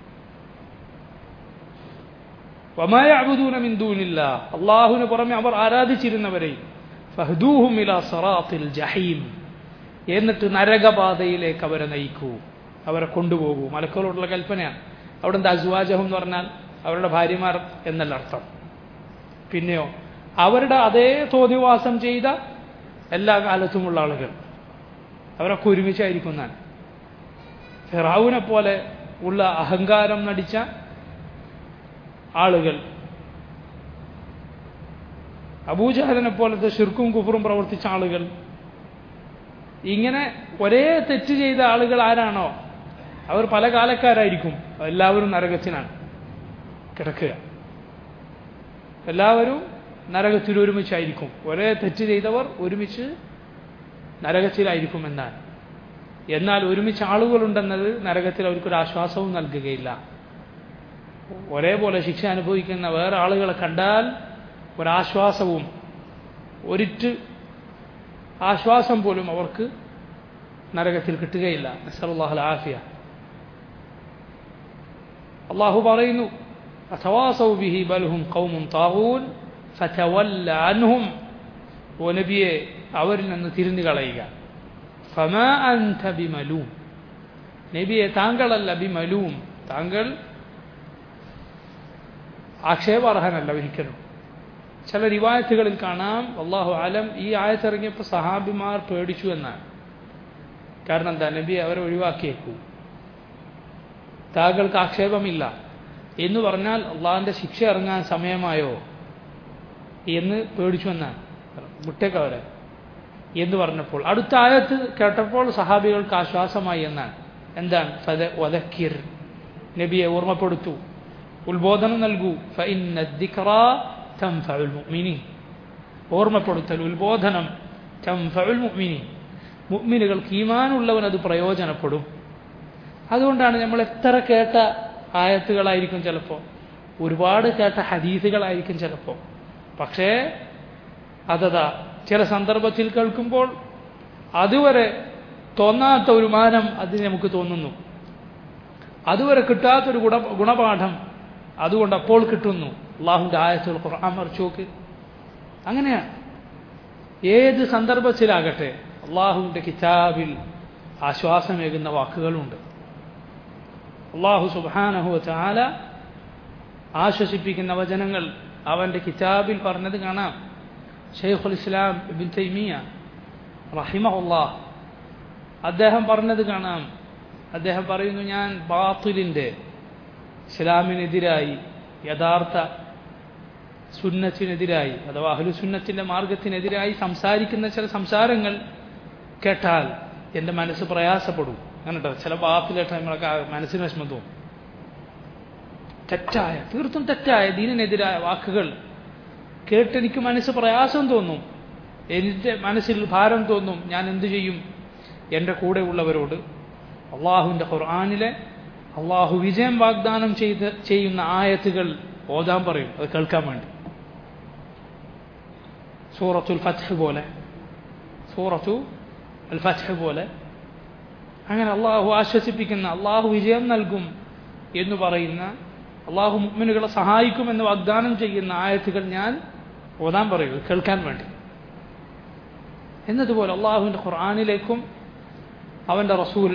വമായൂനമിന്ദൂനില്ല അള്ളാഹുവിന് പുറമെ അവർ ആരാധിച്ചിരുന്നവരെയും ഫഹദൂഹും ഇല സറാത്തിൽ ജഹീം എന്നിട്ട് നരകപാതയിലേക്ക് അവരെ നയിക്കൂ അവരെ കൊണ്ടുപോകൂ മലക്കളോടുള്ള കൽപ്പനയാണ് അവിടെ എന്താ അസ്വാജഹം എന്ന് പറഞ്ഞാൽ അവരുടെ ഭാര്യമാർ എന്നല്ല അർത്ഥം പിന്നെയോ അവരുടെ അതേ തോന്നിവാസം ചെയ്ത എല്ലാ കാലത്തുമുള്ള ആളുകൾ അവരൊക്കെ ഒരുമിച്ചായിരിക്കും ഞാൻ ഫിറാവുനെ പോലെ ഉള്ള അഹങ്കാരം നടിച്ച ആളുകൾ അബൂജഹലിനെ പോലത്തെ ഷിർക്കും കുഫറും പ്രവർത്തിച്ച ആളുകൾ ഇങ്ങനെ ഒരേ തെറ്റ് ചെയ്ത ആളുകൾ ആരാണോ അവർ പല കാലക്കാരായിരിക്കും എല്ലാവരും നരകത്തിനാണ് കിടക്കുക എല്ലാവരും നരകത്തിൽ ഒരുമിച്ചായിരിക്കും ഒരേ തെറ്റ് ചെയ്തവർ ഒരുമിച്ച് നരകത്തിലായിരിക്കും എന്നാണ് എന്നാൽ ഒരുമിച്ച് ആളുകളുണ്ടെന്നത് നരകത്തിൽ അവർക്കൊരു ആശ്വാസവും നൽകുകയില്ല ഒരേപോലെ ശിക്ഷ അനുഭവിക്കുന്ന വേറെ ആളുകളെ കണ്ടാൽ ഒരാശ്വാസവും ഒരിറ്റ് ആശ്വാസം പോലും അവർക്ക് നരകത്തിൽ കിട്ടുകയില്ല നസറുല്ലാഹുൽ ആഫിയ അള്ളാഹു പറയുന്നു അഥവാസൗ ബിഹി ബൽഹും ഖൗമുൻ താവൂൻ ഫതവല്ല അൻഹും ഓ നബിയെ അവരിൽ നിന്ന് തിരിഞ്ഞു കളയുക ഫമാ അൻത ബിമലൂം നബിയെ താങ്കളല്ല ബിമലൂം താങ്കൾ ആക്ഷേപാർഹനല്ല ഒരിക്കലും ചില റിവായത്തുകളിൽ കാണാം അള്ളാഹു ആലം ഈ ആയത്തിറങ്ങിയപ്പോൾ സഹാബിമാർ പേടിച്ചു എന്നാണ് കാരണം എന്താ നബി അവരെ ഒഴിവാക്കിയേക്കൂ താങ്കൾക്ക് ആക്ഷേപമില്ല എന്ന് പറഞ്ഞാൽ അള്ളാഹിൻ്റെ ശിക്ഷ ഇറങ്ങാൻ സമയമായോ എന്ന് പേടിച്ചു എന്നാണ് വിട്ടേക്കവരെ എന്ന് പറഞ്ഞപ്പോൾ അടുത്ത ആയത്ത് കേട്ടപ്പോൾ സഹാബികൾക്ക് ആശ്വാസമായി എന്നാണ് എന്താണ് ഫത വദക്കിർ നബിയെ ഓർമ്മപ്പെടുത്തു ഉത്ബോധനം നൽകൂ ഓർമ്മപ്പെടുത്തൽ ഉത്ബോധനം മുഅ്മിനി മുഅ്മിനുകൾക്ക് ഈമാനുള്ളവൻ അത് പ്രയോജനപ്പെടും അതുകൊണ്ടാണ് നമ്മൾ എത്ര കേട്ട ആയത്തുകളായിരിക്കും ചിലപ്പോൾ ഒരുപാട് കേട്ട ഹദീസുകളായിരിക്കും ചിലപ്പോൾ പക്ഷേ അതതാ ചില സന്ദർഭത്തിൽ കേൾക്കുമ്പോൾ അതുവരെ തോന്നാത്ത ഒരു മാനം അതിന് നമുക്ക് തോന്നുന്നു അതുവരെ കിട്ടാത്തൊരു ഗുണ ഗുണപാഠം അതുകൊണ്ട് അപ്പോൾ കിട്ടുന്നു അള്ളാഹുൻ്റെ ആയത്തുകൾ ഖുർആൻ മറിച്ച് നോക്ക് അങ്ങനെയാണ് ഏത് സന്ദർഭത്തിലാകട്ടെ അള്ളാഹുവിൻ്റെ കിതാബിൽ ആശ്വാസമേകുന്ന വാക്കുകളുണ്ട് അള്ളാഹു സുബാനഹു ചാല ആശ്വസിപ്പിക്കുന്ന വചനങ്ങൾ അവൻ്റെ കിതാബിൽ പറഞ്ഞത് കാണാം ഷെയ്ഖുൽ ഇസ്ലാം ഇബിൻ തൈമിയ റഹിമഹുല്ലാഹ് അദ്ദേഹം പറഞ്ഞത് കാണാം അദ്ദേഹം പറയുന്നു ഞാൻ ബാത്തുലിൻ്റെ ഇസ്ലാമിനെതിരായി യഥാർത്ഥ സുന്നത്തിനെതിരായി അഥവാ അഹ്ലുസുന്നത്തിൻ്റെ മാർഗത്തിനെതിരായി സംസാരിക്കുന്ന ചില സംസാരങ്ങൾ കേട്ടാൽ എൻ്റെ മനസ്സ് പ്രയാസപ്പെടും അങ്ങനെ കേട്ടോ ചില ബാപ്പിലെ ടൈമിലൊക്കെ മനസ്സിന് വിഷമം തോന്നും തെറ്റായ തീർത്തും തെറ്റായ ദീനിനെതിരായ വാക്കുകൾ കേട്ടെനിക്ക് മനസ്സ് പ്രയാസം തോന്നും എൻ്റെ മനസ്സിൽ ഭാരം തോന്നും ഞാൻ എന്തു ചെയ്യും എൻ്റെ കൂടെ ഉള്ളവരോട് അള്ളാഹുവിൻ്റെ ഖുർആാനിലെ അള്ളാഹു വിജയം വാഗ്ദാനം ചെയ്ത് ചെയ്യുന്ന ആയത്തുകൾ ഓതാൻ പറയും അത് കേൾക്കാൻ വേണ്ടി സൂറത്തുൽ ഫത്ഹ് പോലെ സൂറത്തു അൽ ഫത്ഹ് പോലെ അങ്ങനെ അള്ളാഹു ആശ്വസിപ്പിക്കുന്ന അള്ളാഹു വിജയം നൽകും എന്ന് പറയുന്ന അള്ളാഹു മുഗ്മിനുകളെ സഹായിക്കുമെന്ന് വാഗ്ദാനം ചെയ്യുന്ന ആയത്തുകൾ ഞാൻ ഓതാൻ പറയും കേൾക്കാൻ വേണ്ടി എന്നതുപോലെ അള്ളാഹുവിൻ്റെ ഖുർആാനിലേക്കും അവൻ്റെ റസൂൽ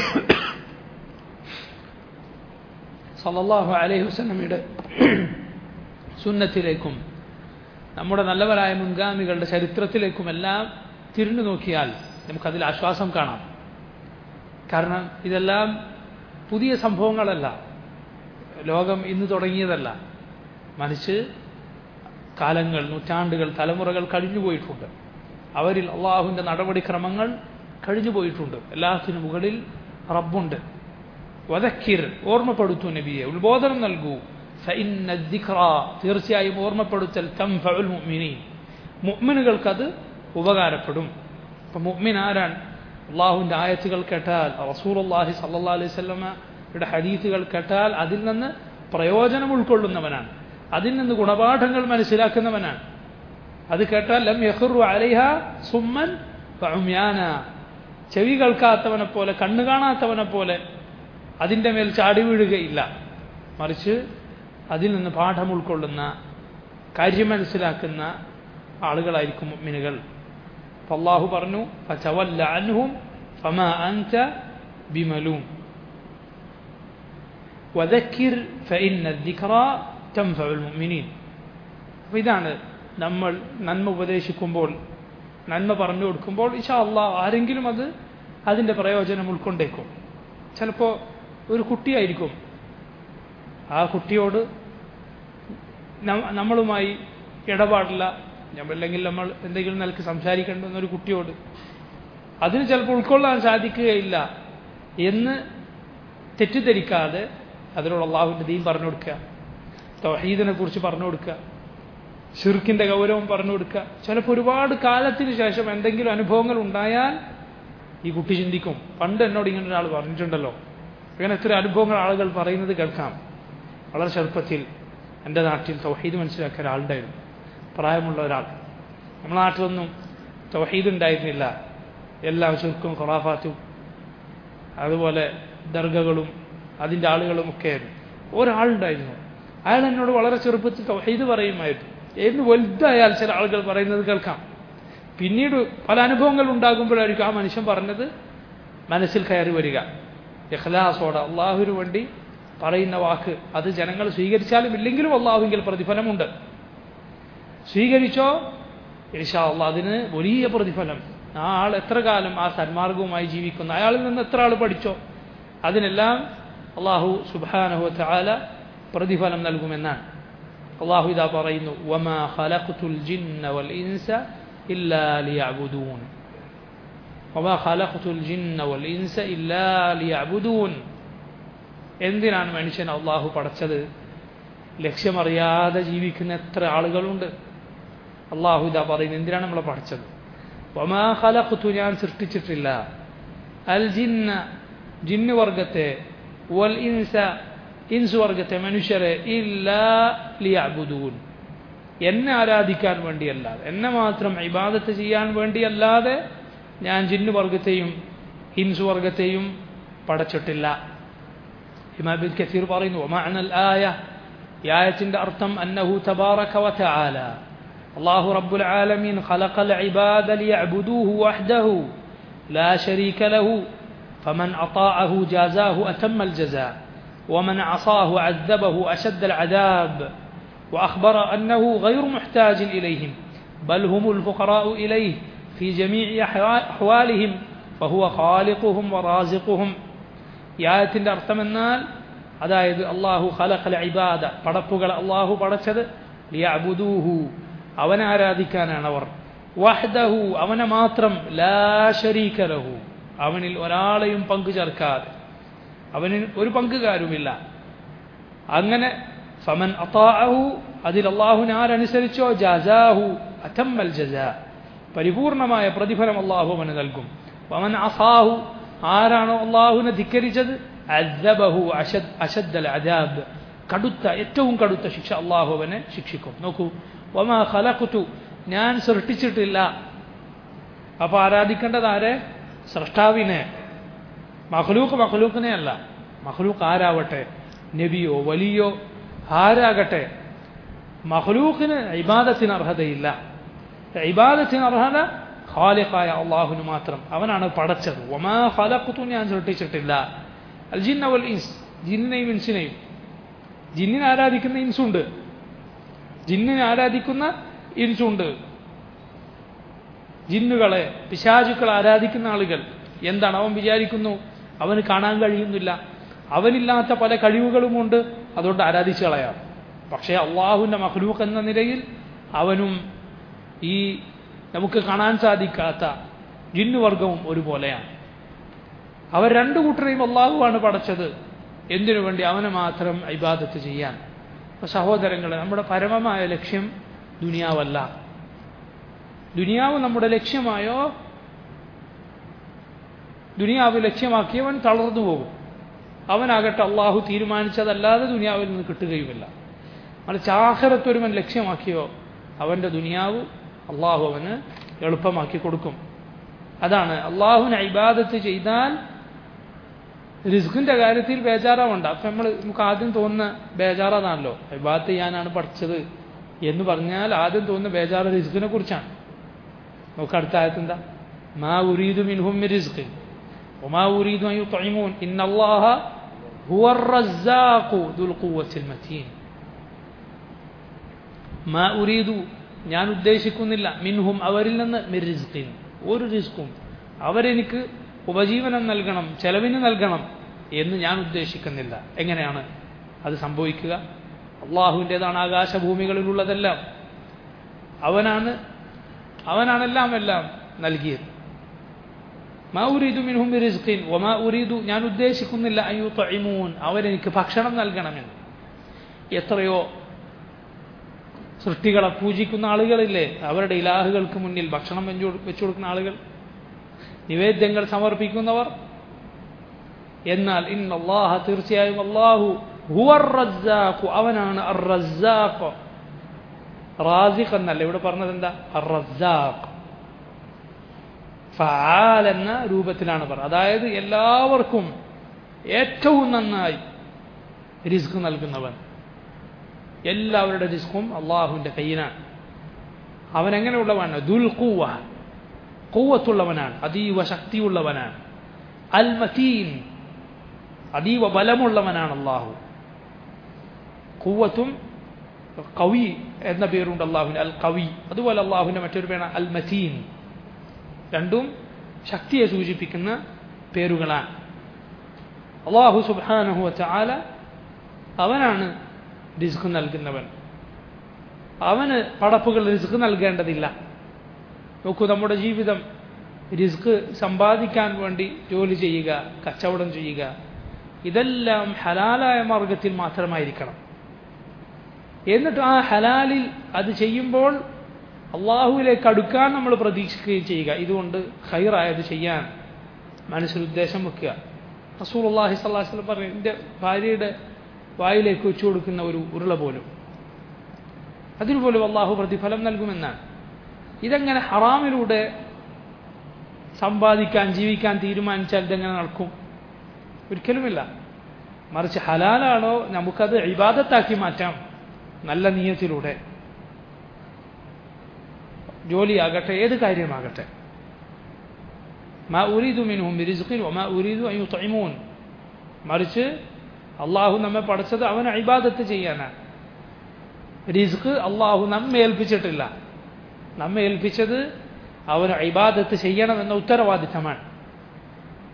സല്ലല്ലാഹു അലൈഹി വസല്ലമയുടെ സുന്നത്തിലേക്കും നമ്മുടെ നല്ലവരായ മുൻഗാമികളുടെ ചരിത്രത്തിലേക്കും എല്ലാം തിരിഞ്ഞു നോക്കിയാൽ നമുക്കതിൽ ആശ്വാസം കാണാം കാരണം ഇതെല്ലാം പുതിയ സംഭവങ്ങളല്ല ലോകം ഇന്ന് തുടങ്ങിയതല്ല മറിച്ച് കാലങ്ങൾ നൂറ്റാണ്ടുകൾ തലമുറകൾ കഴിഞ്ഞുപോയിട്ടുണ്ട് അവരിൽ അള്ളാഹുവിൻ്റെ നടപടിക്രമങ്ങൾ കഴിഞ്ഞുപോയിട്ടുണ്ട് എല്ലാത്തിനു മുകളിൽ റബ്ബുണ്ട് വദക്കിർ ഓർമ്മപ്പെടുത്തു നബിയെ ഉത്ബോധനം നൽകൂ ഫഇന്ന ദിക്റ തീർച്ചയായും ഓർമ്മപ്പെടുത്തൽ തംഫഉൽ മുഅ്മിനീൻ മുഅ്മിനുകൾക്കത് ഉപകാരപ്പെടും അപ്പം മുഅ്മിൻ ആരാണ് അള്ളാഹുവിൻ്റെ ആയത്തുകൾ കേട്ടാൽ റസൂലുള്ളാഹി സല്ലല്ലാഹു അലൈഹി വസല്ലമയുടെ ഹദീസുകൾ കേട്ടാൽ അതിൽ നിന്ന് പ്രയോജനം ഉൾക്കൊള്ളുന്നവനാണ് അതിൽ നിന്ന് ഗുണപാഠങ്ങൾ മനസ്സിലാക്കുന്നവനാണ് അത് കേട്ടാൽ ലം യഖറു അലൈഹ സുമ്മൻ ഫഉമ്യാന ചെവി കേൾക്കാത്തവനെ പോലെ കണ്ണു കാണാത്തവനെ പോലെ അതിൻ്റെ മേൽ ചാടി വീഴുകയില്ല മറിച്ച് അതിൽ നിന്ന് പാഠം ഉൾക്കൊള്ളുന്ന കാര്യം മനസ്സിലാക്കുന്ന ആളുകളായിരിക്കും മുഅ്മിനുകൾ അപ്പോൾ അള്ളാഹു പറഞ്ഞു ഫചവല്ല അൻഹും ഫമാ അൻത ബിമലൂം വദക്കിർ ഫഇന്ന الذിക്റ തൻഫഉൽ മുഅ്മിനീൻ അപ്പോൾ ഇതാണ് നമ്മൾ നന്മ ഉപദേശിക്കുമ്പോൾ നന്മ പറഞ്ഞു കൊടുക്കുമ്പോൾ ഇഷാ അള്ളാഹ് ആരെങ്കിലും അത് അതിൻ്റെ പ്രയോജനം ഉൾക്കൊണ്ടേക്കും ചിലപ്പോൾ ഒരു കുട്ടിയായിരിക്കും ആ കുട്ടിയോട് നമ്മളുമായി ഇടപാടില്ല അല്ലെങ്കിൽ നമ്മൾ എന്തെങ്കിലും നിലക്ക് സംസാരിക്കേണ്ടുന്ന ഒരു കുട്ടിയോട് അതിന് ചിലപ്പോൾ ഉൾക്കൊള്ളാൻ സാധിക്കുകയില്ല എന്ന് തെറ്റിദ്ധരിക്കാതെ അതിനോട് അള്ളാഹുവിൻ്റെ ദീൻ പറഞ്ഞു കൊടുക്കുക തൗഹീദിനെ കുറിച്ച് പറഞ്ഞു കൊടുക്കുക ഷിർക്കിൻ്റെ ഗൗരവം പറഞ്ഞു കൊടുക്കുക ചിലപ്പോൾ ഒരുപാട് കാലത്തിന് ശേഷം എന്തെങ്കിലും അനുഭവങ്ങൾ ഉണ്ടായാൽ ഈ കുട്ടി ചിന്തിക്കും പണ്ട് എന്നോട് ഇങ്ങനെ ഒരാൾ പറഞ്ഞിട്ടുണ്ടല്ലോ അങ്ങനെ എത്ര അനുഭവങ്ങൾ ആളുകൾ പറയുന്നത് കേൾക്കാം വളരെ ചെറുപ്പത്തിൽ എൻ്റെ നാട്ടിൽ തൗഹീദ് മനസ്സിലാക്കിയ ഒരാളുണ്ടായിരുന്നു പ്രായമുള്ള ഒരാൾ നമ്മുടെ നാട്ടിലൊന്നും തൗഹീദ് ഉണ്ടായിരുന്നില്ല എല്ലാം ചുരുക്കും ഖുറാഫാത്തും അതുപോലെ ദർഗകളും അതിൻ്റെ ആളുകളും ഒക്കെയായിരുന്നു ഒരാളുണ്ടായിരുന്നു അയാൾ എന്നോട് വളരെ ചെറുപ്പത്തിൽ തൗഹീദ് പറയുമായിരുന്നു എന്ന് വലുതായാൽ ചില ആളുകൾ പറയുന്നത് കേൾക്കാം പിന്നീട് പല അനുഭവങ്ങൾ ഉണ്ടാകുമ്പോഴായിരിക്കും ആ മനുഷ്യൻ പറഞ്ഞത് മനസ്സിൽ കയറി വരിക ഇഖ്ലാസോടെ അള്ളാഹുവിന് വേണ്ടി പറയുന്ന വാക്ക് അത് ജനങ്ങൾ സ്വീകരിച്ചാലും ഇല്ലെങ്കിലും അള്ളാഹുവിൽ പ്രതിഫലമുണ്ട് സ്വീകരിച്ചോ ഇഷാ അള്ളാഹ് അതിന് വലിയ പ്രതിഫലം ആ ആൾ എത്ര കാലം ആ സന്മാർഗവുമായി ജീവിക്കുന്നു അയാളിൽ നിന്ന് എത്ര ആൾ പഠിച്ചോ അതിനെല്ലാം അള്ളാഹു സുബാനഹു താല പ്രതിഫലം നൽകുമെന്നാണ് അള്ളാഹു ഇതാ പറയുന്നു വമാ ഖലഖ്തുൽ ജിന്ന വൽ ഇൻസ ഇല്ലാ ലിയഅബുദൂൻ വമാ ഖലഖ്തുൽ ജിന്ന വൽ ഇൻസ ഇല്ലാ ലിയഅബുദൂൻ എന്തിനാണ് മനുഷ്യൻ അള്ളാഹു പടച്ചത് ലക്ഷ്യമറിയാതെ ജീവിക്കുന്ന എത്ര ആളുകളുണ്ട് അള്ളാഹു ഇതാ പറയുന്നത് എന്തിനാണ് നമ്മളെ പഠിച്ചത് വമാ ഖലഖ്തു ഞാൻ സൃഷ്ടിച്ചിട്ടില്ല അൽ ജിന്ന ജിന്ന് വർഗത്തെ വൽ ഇൻസ ഇൻസ് വർഗത്തെ മനുഷ്യരെ ഇല്ലാ ലിയഅബുദൂൻ എന്നെ ആരാധിക്കാൻ വേണ്ടിയല്ലാതെ എന്നെ മാത്രം ഇബാദത്ത് ചെയ്യാൻ വേണ്ടിയല്ലാതെ ഞാൻ ജിന്ന് വർഗത്തെയും ഇൻസ് വർഗത്തെയും പടച്ചിട്ടില്ല ഇമാം ബിൻ കസീർ പറയുന്നു ومعنى الآية ഈ ആയത്തിന്റെ അർത്ഥം أنه تبارك وتعالى الله رب العالمين خلق العباد ليعبدوه وحده لا شريك له فمن أطاعه جازاه أتم الجزاء ومن عصاه عذبه أشد العذاب وأخبر أنه غير محتاج إليهم بل هم الفقراء إليه في جميع أحوالهم فهو خالقهم ورازقهم ഈ ആയത്തിൻ്റെ അർത്ഥം എന്നാൽ അതായത് അള്ളാഹു ഖലഖൽ ഇബാദ പടപ്പുകൾ അള്ളാഹു പടച്ചത് ലിയഅബുദൂഹു അവനെ ആരാധിക്കാനാണ് അവർ വഹ്ദഹു അവനെ മാത്രം ലാ ശരീക ലഹു അവനിൽ ഒരാളെയും പങ്കു ചേർക്കാതെ അവനിൽ ഒരു പങ്കുകാരുമില്ല അങ്ങനെ ഫമൻ അതാഅഹു അതിൽ അള്ളാഹുവിനെ ആരനുസരിച്ചോ ജാസാഹു അറ്റമ്മൽ ജസാ പരിപൂർണമായ പ്രതിഫലം അള്ളാഹു അവന് നൽകും വമൻ അസാഹു ആരാണോ അള്ളാഹുവിനെ ധിക്കരിച്ചത് അദ്ദബഹു അഷദ് അഷദ്ദൽ അദാബ് കടുത്ത ഏറ്റവും കടുത്ത ശിക്ഷ അള്ളാഹു അവനെ ശിക്ഷിക്കും നോക്കൂ വമാ ഖലഖ്തു ഞാൻ സൃഷ്ടിച്ചിട്ടില്ല അപ്പോൾ ആരാധിക്കേണ്ടത് ആരെ സ്രഷ്ടാവിനെ മഖ്ലൂക്ക് മഖ്ലൂക്കിനെ അല്ല മഖ്ലൂക്ക് ആരാവട്ടെ നബിയോ വലിയോ ആരാകട്ടെ മഖ്ലൂക്കിന് ഇബാദത്തിന് അർഹതയില്ല ഇബാദത്തിന് അർഹത ഖാലിഖായ അള്ളാഹുന് മാത്രം അവനാണ് പടച്ചത് ഒമാ ഖലഖ്തു ഞാൻ സൃഷ്ടിച്ചിട്ടില്ല അൽ ജിന്ന വൽ ഇൻസ് ജിന്നിനെയും ഇൻസിനെയും ജിന്നിനെ ആരാധിക്കുന്ന ഇൻസുണ്ട് ജിന്നിനെ ആരാധിക്കുന്ന ഇൻസുണ്ട് ജിന്നുകളെ പിശാചുക്കളെ ആരാധിക്കുന്ന ആളുകൾ എന്താണ് അവൻ വിചാരിക്കുന്നു അവന് കാണാൻ കഴിയുന്നില്ല അവനില്ലാത്ത പല കഴിവുകളുമുണ്ട് അതുകൊണ്ട് ആരാധിച്ചു കളയാം പക്ഷേ അള്ളാഹുവിൻ്റെ മഹ്ലൂക്ക് എന്ന നിലയിൽ അവനും ഈ നമുക്ക് കാണാൻ സാധിക്കാത്ത ജിന്നുവർഗവും ഒരുപോലെയാണ് അവർ രണ്ടു കൂട്ടരെയും അള്ളാഹുവാണ് പടച്ചത് എന്തിനു വേണ്ടി അവനെ മാത്രം ഇബാദത്ത് ചെയ്യാൻ അപ്പോൾ സഹോദരങ്ങളെ നമ്മുടെ പരമമായ ലക്ഷ്യം ദുനിയാവല്ല ദുനിയാവ് നമ്മുടെ ലക്ഷ്യമായോ ദുനിയാവ് ലക്ഷ്യമാക്കിയവൻ തളർന്നു പോകും അവനാകട്ടെ അള്ളാഹു തീരുമാനിച്ചതല്ലാതെ ദുനിയാവിൽ നിന്ന് കിട്ടുകയുമില്ല മറിച്ച് ആഹ്റത്തൊരുവൻ ലക്ഷ്യമാക്കിയോ അവൻ്റെ ദുനിയാവ് അള്ളാഹു അവന് എളുപ്പമാക്കി കൊടുക്കും അതാണ് അള്ളാഹുവിനെ ഇബാദത്ത് ചെയ്താൽ റിസ്കിൻ്റെ കാര്യത്തിൽ ബേജാറാവുണ്ട് അപ്പം നമ്മൾ നമുക്ക് ആദ്യം തോന്നുന്ന ബേജാറതാണല്ലോ ഇബാദത്ത് ചെയ്യാനാണ് പഠിച്ചത് എന്ന് പറഞ്ഞാൽ ആദ്യം തോന്നുന്ന ബേജാറ് റിസ്കിനെ കുറിച്ചാണ് നമുക്ക് അടുത്ത ആയത്ത് എന്താ മാ ഉരീദു മിൻഹും റിസ്ക് وما أريد أن يطعمون إن الله هو الرزاق ذو القوة المتين ما أريد ഞാൻ ഉദ്ദേശിക്കുന്നില്ല മിൻഹും അവരിൽ നിന്ന് മിർറിസ്കിൻ ഒരു റിസ്ക്കും അവരെനിക്ക് ഉപജീവനം നൽകണം ചെലവിന് നൽകണം എന്ന് ഞാൻ ഉദ്ദേശിക്കുന്നില്ല എങ്ങനെയാണ് അത് സംഭവിക്കുക അള്ളാഹുവിൻ്റെതാണ് ആകാശഭൂമികളിലുള്ളതെല്ലാം അവനാണ് അവനാണെല്ലാം എല്ലാം നൽകിയത് മാ ഉരീദു മിൻഹും റിസ്ഖിൻ ഒമാ ഉരീദു ഞാൻ ഉദ്ദേശിക്കുന്നില്ല അയ്യു തൊഴിമൂൻ അവരെനിക്ക് ഭക്ഷണം നൽകണമെന്ന് എത്രയോ സൃഷ്ടികളെ പൂജിക്കുന്ന ആളുകളില്ലേ അവരുടെ ഇലാഹുകൾക്ക് മുന്നിൽ ഭക്ഷണം വെച്ചു കൊടുക്കുന്ന ആളുകൾ നിവേദ്യങ്ങൾ സമർപ്പിക്കുന്നവർ എന്നാൽ ഇന്ന് അള്ളാഹ തീർച്ചയായും അള്ളാഹു ഹുവർ റസ്സാഖു അവനാണ് അർ റസ്സാഖ് റാസിഖ് എന്നല്ല ഇവിടെ പറഞ്ഞത് എന്താ അർ റസ്സാഖ് ഫാൽ എന്ന രൂപത്തിലാണ് പറഞ്ഞത് അതായത് എല്ലാവർക്കും ഏറ്റവും നന്നായി റിസ്ക് നൽകുന്നവൻ എല്ലാവരുടെ റിസ്ക്കും അള്ളാഹുവിൻ്റെ കയ്യിലാണ് അവൻ എങ്ങനെയുള്ളവനാണ് ദുൽ കൂവ കൂവത്തുള്ളവനാണ് അതീവ ശക്തിയുള്ളവനാണ് അൽ മതീൻ അതീവ ബലമുള്ളവനാണ് അള്ളാഹു കൂവത്തും കവി എന്ന പേരുണ്ട് അള്ളാഹുവിന് അൽ കവി അതുപോലെ അള്ളാഹുവിൻ്റെ മറ്റൊരു പേരാണ് അൽ മതീൻ രണ്ടും ശക്തിയെ സൂചിപ്പിക്കുന്ന പേരുകളാണ് അള്ളാഹു സുബാനഹു ചാല അവനാണ് റിസ്ക് നൽകുന്നവൻ അവന് പടപ്പുകൾ റിസ്ക് നൽകേണ്ടതില്ല നോക്കൂ നമ്മുടെ ജീവിതം റിസ്ക് സമ്പാദിക്കാൻ വേണ്ടി ജോലി ചെയ്യുക കച്ചവടം ചെയ്യുക ഇതെല്ലാം ഹലാലായ മാർഗത്തിൽ മാത്രമായിരിക്കണം എന്നിട്ട് ആ ഹലാലിൽ അത് ചെയ്യുമ്പോൾ അള്ളാഹുവിലേക്ക് അടുക്കാൻ നമ്മൾ പ്രതീക്ഷിക്കുകയും ചെയ്യുക ഇതുകൊണ്ട് ഹൈറായത് ചെയ്യാൻ മനസ്സിൽ ഉദ്ദേശം വെക്കുക റസൂൽ അള്ളാഹി സ്വല്ലാസ്ലം പറഞ്ഞു എൻ്റെ ഭാര്യയുടെ വായിലേക്ക് വെച്ചു കൊടുക്കുന്ന ഒരു ഉരുള പോലും അതിനു പോലും അള്ളാഹു പ്രതിഫലം നൽകുമെന്നാണ് ഇതെങ്ങനെ ഹറാമിലൂടെ സമ്പാദിക്കാൻ ജീവിക്കാൻ തീരുമാനിച്ചാൽ ഇതെങ്ങനെ നടക്കും ഒരിക്കലുമില്ല മറിച്ച് ഹലാലാണോ നമുക്കത് ഇബാദത്താക്കി മാറ്റാം നല്ല നീയത്തിലൂടെ ജോലിയാകട്ടെ ഏത് കാര്യമാകട്ടെ മാ ഉരീദു മിൻഹും റിസ്ഖിൻ വമാ ഉരീദു അൻ യുത്ഇമൂൻ മറിച്ച് അള്ളാഹു നമ്മെ പഠിച്ചത് അവൻ ഇബാദത്ത് ചെയ്യാനാണ് റിസ്ക് അള്ളാഹു നമ്മെ ഏൽപ്പിച്ചിട്ടില്ല നമ്മെ ഏൽപ്പിച്ചത് അവന് ഇബാദത്ത് ചെയ്യണമെന്ന ഉത്തരവാദിത്തമാണ്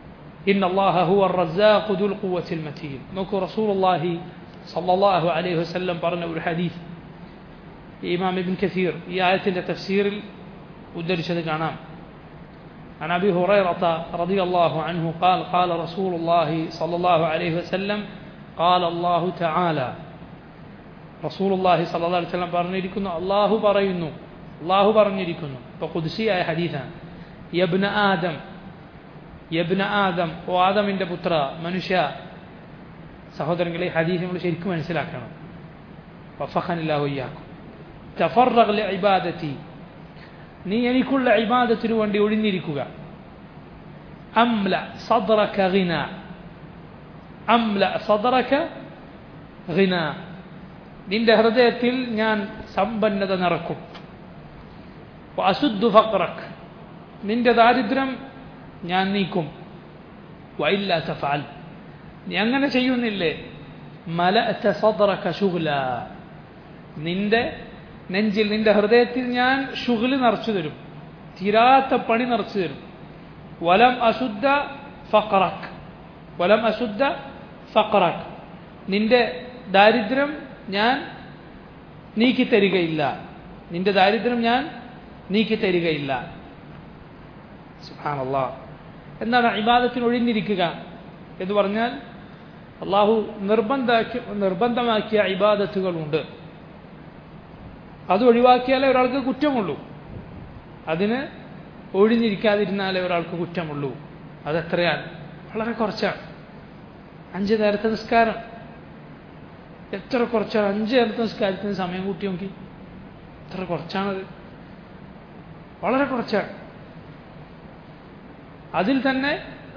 إن الله هو الرزاق ذو القوة المتين نكو رسول الله صلى الله عليه وسلم برنا الحديث إمام ابن كثير ഈ ആയത്തിൻ്റെ തഫ്സീറിൽ ഉദ്ധരിച്ചത് കാണാം عن أبي هريرة رضي الله عنه قال قال رسول الله صلى الله عليه وسلم قال الله تعالى رسول الله صلى الله عليه وسلم പറഞ്ഞിരിക്കുന്നു അള്ളാഹു പറയുന്നു അള്ളാഹു പറഞ്ഞിരിക്കുന്നു ഇപ്പോൾ കുതിസിയായ ഹദീസാണ് യബ്ന ആദം യബ്ന ആദം ഓ ആദമിൻ്റെ പുത്ര മനുഷ്യ സഹോദരങ്ങളെ ഹദീസ് നമ്മൾ ശരിക്കും മനസ്സിലാക്കണം വഫഖനില്ലാഹുയ്യാക്കും തഫറഗ് ഇബാദത്തി നീ എനിക്കുള്ള ഇബാദത്തിനു വേണ്ടി ഒഴിഞ്ഞിരിക്കുക അംല സദ്റക ഗിന അംല സദ്റക ഗിന നിന്റെ ഹൃദയത്തിൽ ഞാൻ സമ്പന്നത നിറക്കും അസുദ്ധു ഫക്രക് നിന്റെ ദാരിദ്ര്യം ഞാൻ നീക്കും വൈല്ല തഫാൽ നീ അങ്ങനെ ചെയ്യുന്നില്ലേ മല സദ്റക ശുഗ്ല നിന്റെ നെഞ്ചിൽ നിന്റെ ഹൃദയത്തിൽ ഞാൻ ഷുഗില് നിറച്ചു തരും തീരാത്ത പണി നിറച്ചു തരും വലം അശുദ്ധ ഫക്രക് വലം അശുദ്ധ ഫക്രക് നിന്റെ ദാരിദ്ര്യം ഞാൻ നീക്കി തരികയില്ല നിന്റെ ദാരിദ്ര്യം ഞാൻ നീക്കി തരികയില്ല സുഹാനല്ലാ എന്താണ് ഇബാദത്തിന് ഒഴിഞ്ഞിരിക്കുക എന്ന് പറഞ്ഞാൽ അള്ളാഹു നിർബന്ധാക്കി നിർബന്ധമാക്കിയ ഇബാദത്തുകളുണ്ട് അത് ഒഴിവാക്കിയാലേ ഒരാൾക്ക് കുറ്റമുള്ളൂ അതിന് ഒഴിഞ്ഞിരിക്കാതിരുന്നാലേ ഒരാൾക്ക് കുറ്റമുള്ളൂ അതെത്രയാണ് വളരെ കുറച്ചാണ് അഞ്ച് നേരത്തെ നിസ്കാരം എത്ര കുറച്ചാണ് അഞ്ച് നേരത്തെ നിസ്കാരത്തിന് സമയം കൂട്ടി നോക്കി എത്ര കുറച്ചാണത് വളരെ കുറച്ചാണ് അതിൽ തന്നെ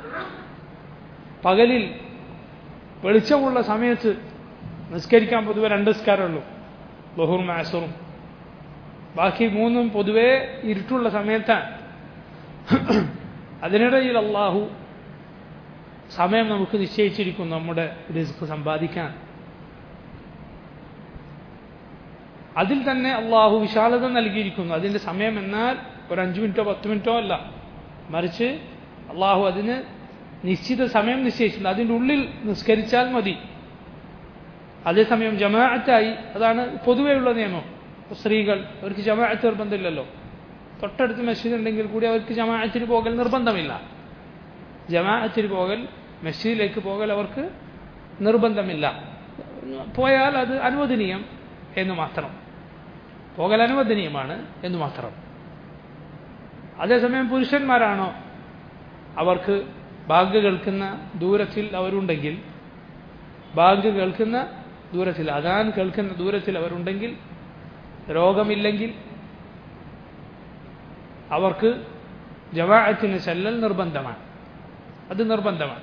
പകലിൽ വെളിച്ചമുള്ള സമയത്ത് നിസ്കരിക്കാൻ പൊതുവെ രണ്ട് നിസ്കാരമുള്ളൂ ബഹുറും മാസറും ബാക്കി മൂന്നും പൊതുവെ ഇരുട്ടുള്ള സമയത്താണ് അതിനിടയിൽ അള്ളാഹു സമയം നമുക്ക് നിശ്ചയിച്ചിരിക്കുന്നു നമ്മുടെ റിസ്ക് സമ്പാദിക്കാൻ അതിൽ തന്നെ അള്ളാഹു വിശാലത നൽകിയിരിക്കുന്നു അതിൻ്റെ സമയം എന്നാൽ ഒരു അഞ്ച് മിനിറ്റോ പത്ത് മിനിറ്റോ അല്ല മറിച്ച് അള്ളാഹു അതിന് നിശ്ചിത സമയം നിശ്ചയിച്ചിട്ടുണ്ട് അതിൻ്റെ ഉള്ളിൽ നിസ്കരിച്ചാൽ മതി അതേസമയം ജമാഅത്തായി അതാണ് പൊതുവെയുള്ള നിയമം സ്ത്രീകൾ അവർക്ക് ജമാഅത്ത് നിർബന്ധമില്ലല്ലോ തൊട്ടടുത്ത് മസ്ജിദ് ഉണ്ടെങ്കിൽ കൂടി അവർക്ക് ജമാഅത്തിന് പോകൽ നിർബന്ധമില്ല ജമാഅത്തിന് പോകൽ മസ്ജിദിലേക്ക് പോകൽ അവർക്ക് നിർബന്ധമില്ല പോയാൽ അത് അനുവദനീയം എന്ന് മാത്രം പോകൽ അനുവദനീയമാണ് എന്ന് മാത്രം അതേസമയം പുരുഷന്മാരാണോ അവർക്ക് ബാങ്ക് കേൾക്കുന്ന ദൂരത്തിൽ അവരുണ്ടെങ്കിൽ ബാങ്ക് കേൾക്കുന്ന ദൂരത്തിൽ അതാൻ കേൾക്കുന്ന ദൂരത്തിൽ അവരുണ്ടെങ്കിൽ രോഗമില്ലെങ്കിൽ അവർക്ക് ജവാഅത്തിന് ചെല്ലൽ നിർബന്ധമാണ് അത് നിർബന്ധമാണ്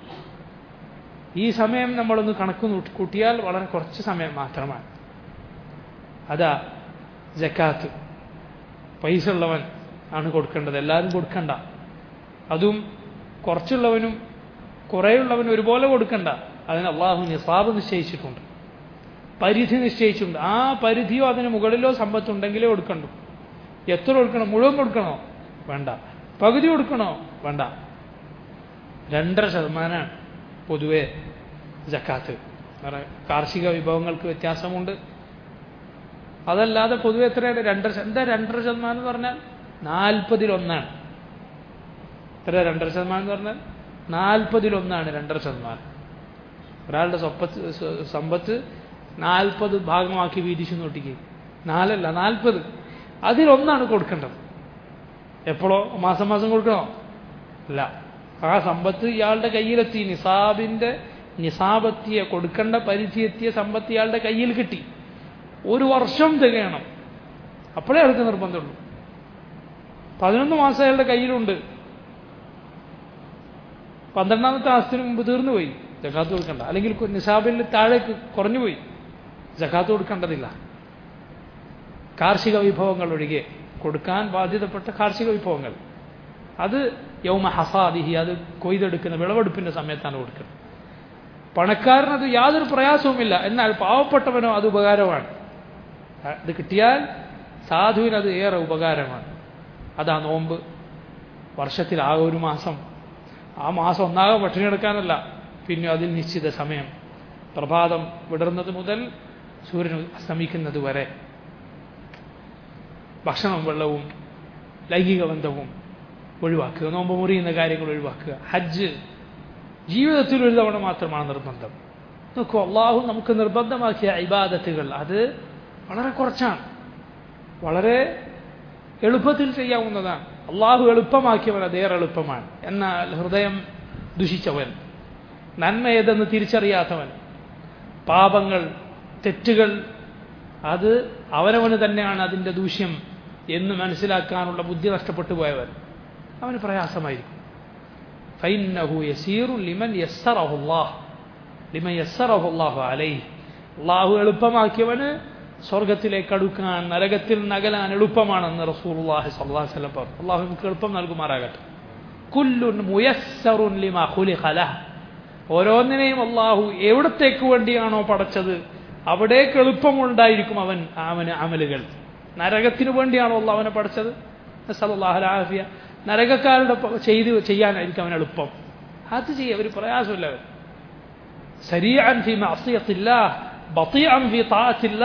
ഈ സമയം നമ്മളൊന്ന് കണക്ക് കൂട്ടിയാൽ വളരെ കുറച്ച് സമയം മാത്രമാണ് അതാ ജക്കാത്ത് പൈസ ഉള്ളവൻ ആണ് കൊടുക്കേണ്ടത് എല്ലാവരും കൊടുക്കണ്ട അതും കുറച്ചുള്ളവനും കുറേയുള്ളവനും ഒരുപോലെ കൊടുക്കണ്ട അതിന് അള്ളാഹു നിസാബ് നിശ്ചയിച്ചിട്ടുണ്ട് പരിധി നിശ്ചയിച്ചിട്ടുണ്ട് ആ പരിധിയോ അതിന് മുകളിലോ സമ്പത്തുണ്ടെങ്കിലേ കൊടുക്കണ്ടു എത്ര കൊടുക്കണം മുഴുവൻ കൊടുക്കണോ വേണ്ട പകുതി കൊടുക്കണോ വേണ്ട രണ്ടര ശതമാനമാണ് പൊതുവെ ജക്കാത്ത് കാർഷിക വിഭവങ്ങൾക്ക് വ്യത്യാസമുണ്ട് അതല്ലാതെ പൊതുവെ എത്രയാണ് രണ്ടര എന്താ രണ്ടര ശതമാനം എന്ന് പറഞ്ഞാൽ നാൽപ്പതിലൊന്നാണ് എത്ര രണ്ടര ശതമാനം എന്ന് പറഞ്ഞാൽ നാൽപ്പതിലൊന്നാണ് രണ്ടര ശതമാനം ഒരാളുടെ സ്വപ്പത്ത് സമ്പത്ത് നാൽപ്പത് ഭാഗമാക്കി വീതിച്ചു നോട്ടിക്ക് നാലല്ല നാൽപ്പത് അതിലൊന്നാണ് കൊടുക്കേണ്ടത് എപ്പോഴോ മാസം മാസം കൊടുക്കണോ അല്ല ആ സമ്പത്ത് ഇയാളുടെ കയ്യിലെത്തി നിസാബിൻ്റെ നിസാബെത്തിയ കൊടുക്കേണ്ട പരിധി എത്തിയ സമ്പത്ത് ഇയാളുടെ കയ്യിൽ കിട്ടി ഒരു വർഷം തികയണം അപ്പോഴേ അയാൾക്ക് നിർബന്ധമുള്ളൂ പതിനൊന്ന് മാസം അയാളുടെ കയ്യിലുണ്ട് പന്ത്രണ്ടാമത്തെ മാസത്തിന് മുമ്പ് തീർന്നു പോയി ജക്കാത്ത് കൊടുക്കണ്ട അല്ലെങ്കിൽ നിസാബിൽ താഴേക്ക് കുറഞ്ഞുപോയി ജക്കാത്ത് കൊടുക്കേണ്ടതില്ല കാർഷിക വിഭവങ്ങൾ ഒഴികെ കൊടുക്കാൻ ബാധ്യതപ്പെട്ട കാർഷിക വിഭവങ്ങൾ അത് യൗമ ഹസാദിഹി അത് കൊയ്തെടുക്കുന്ന വിളവെടുപ്പിൻ്റെ സമയത്താണ് കൊടുക്കുന്നത് പണക്കാരനത് യാതൊരു പ്രയാസവുമില്ല എന്നാൽ പാവപ്പെട്ടവനോ അത് ഉപകാരമാണ് അത് കിട്ടിയാൽ സാധുവിന് അത് ഏറെ ഉപകാരമാണ് അതാ നോമ്പ് വർഷത്തിൽ ആ ഒരു മാസം ആ മാസം ഒന്നാകെ പട്ടിണി എടുക്കാനല്ല പിന്നെ അതിൽ നിശ്ചിത സമയം പ്രഭാതം വിടർന്നത് മുതൽ സൂര്യൻ അസ്തമിക്കുന്നത് വരെ ഭക്ഷണവും വെള്ളവും ലൈംഗിക ബന്ധവും ഒഴിവാക്കുക നോമ്പ് മുറിയുന്ന കാര്യങ്ങൾ ഒഴിവാക്കുക ഹജ്ജ് ജീവിതത്തിൽ ഒരു തവണ മാത്രമാണ് നിർബന്ധം നോക്കൂ അള്ളാഹു നമുക്ക് നിർബന്ധമാക്കിയ ഇബാദത്തുകൾ അത് വളരെ കുറച്ചാണ് വളരെ എളുപ്പത്തിൽ ചെയ്യാവുന്നതാണ് അള്ളാഹു എളുപ്പമാക്കിയവൻ അതേറെ എളുപ്പമാണ് എന്നാൽ ഹൃദയം ദുഷിച്ചവൻ നന്മ ഏതെന്ന് തിരിച്ചറിയാത്തവൻ പാപങ്ങൾ തെറ്റുകൾ അത് അവനവന് തന്നെയാണ് അതിൻ്റെ ദൂഷ്യം എന്ന് മനസ്സിലാക്കാനുള്ള ബുദ്ധി നഷ്ടപ്പെട്ടു പോയവൻ അവന് പ്രയാസമായിരിക്കും ഫൈനഹു യസീറു ലിമൻ യസ്സറഹുല്ലാഹ് ലിമൻ യസ്സറഹുല്ലാഹു അലൈഹി അള്ളാഹു എളുപ്പമാക്കിയവന് സ്വർഗത്തിലേക്ക് അടുക്കാൻ നരകത്തിൽ നകലാൻ എളുപ്പമാണെന്ന് റസൂലുള്ളാഹി സ്വല്ലല്ലാഹു അലൈഹി വസല്ലം പറഞ്ഞു അള്ളാഹു നമുക്ക് എളുപ്പം നൽകുമാറാകട്ടെ കുല്ലുൻ മുയസ്സറുൻ ലിമാ ഖുലിഖ ലഹ് ഓരോന്നിനെയും അള്ളാഹു എവിടത്തേക്ക് വേണ്ടിയാണോ പടച്ചത് അവിടേക്ക് എളുപ്പമുണ്ടായിരിക്കും അവൻ അവന് അമലുകൾ നരകത്തിന് വേണ്ടിയാണോ അള്ളാഹ് അവനെ പഠിച്ചത് സലാഹുലാഫിയ നരകക്കാരുടെ ചെയ്ത് ചെയ്യാനായിരിക്കും അവൻ എളുപ്പം അത് ചെയ്യുക ഒരു പ്രയാസമില്ല അവൻ സരിയാൻ ഫി മഅസിയത്തില്ല ബത്തിയാൻ ഫി താഅത്തില്ല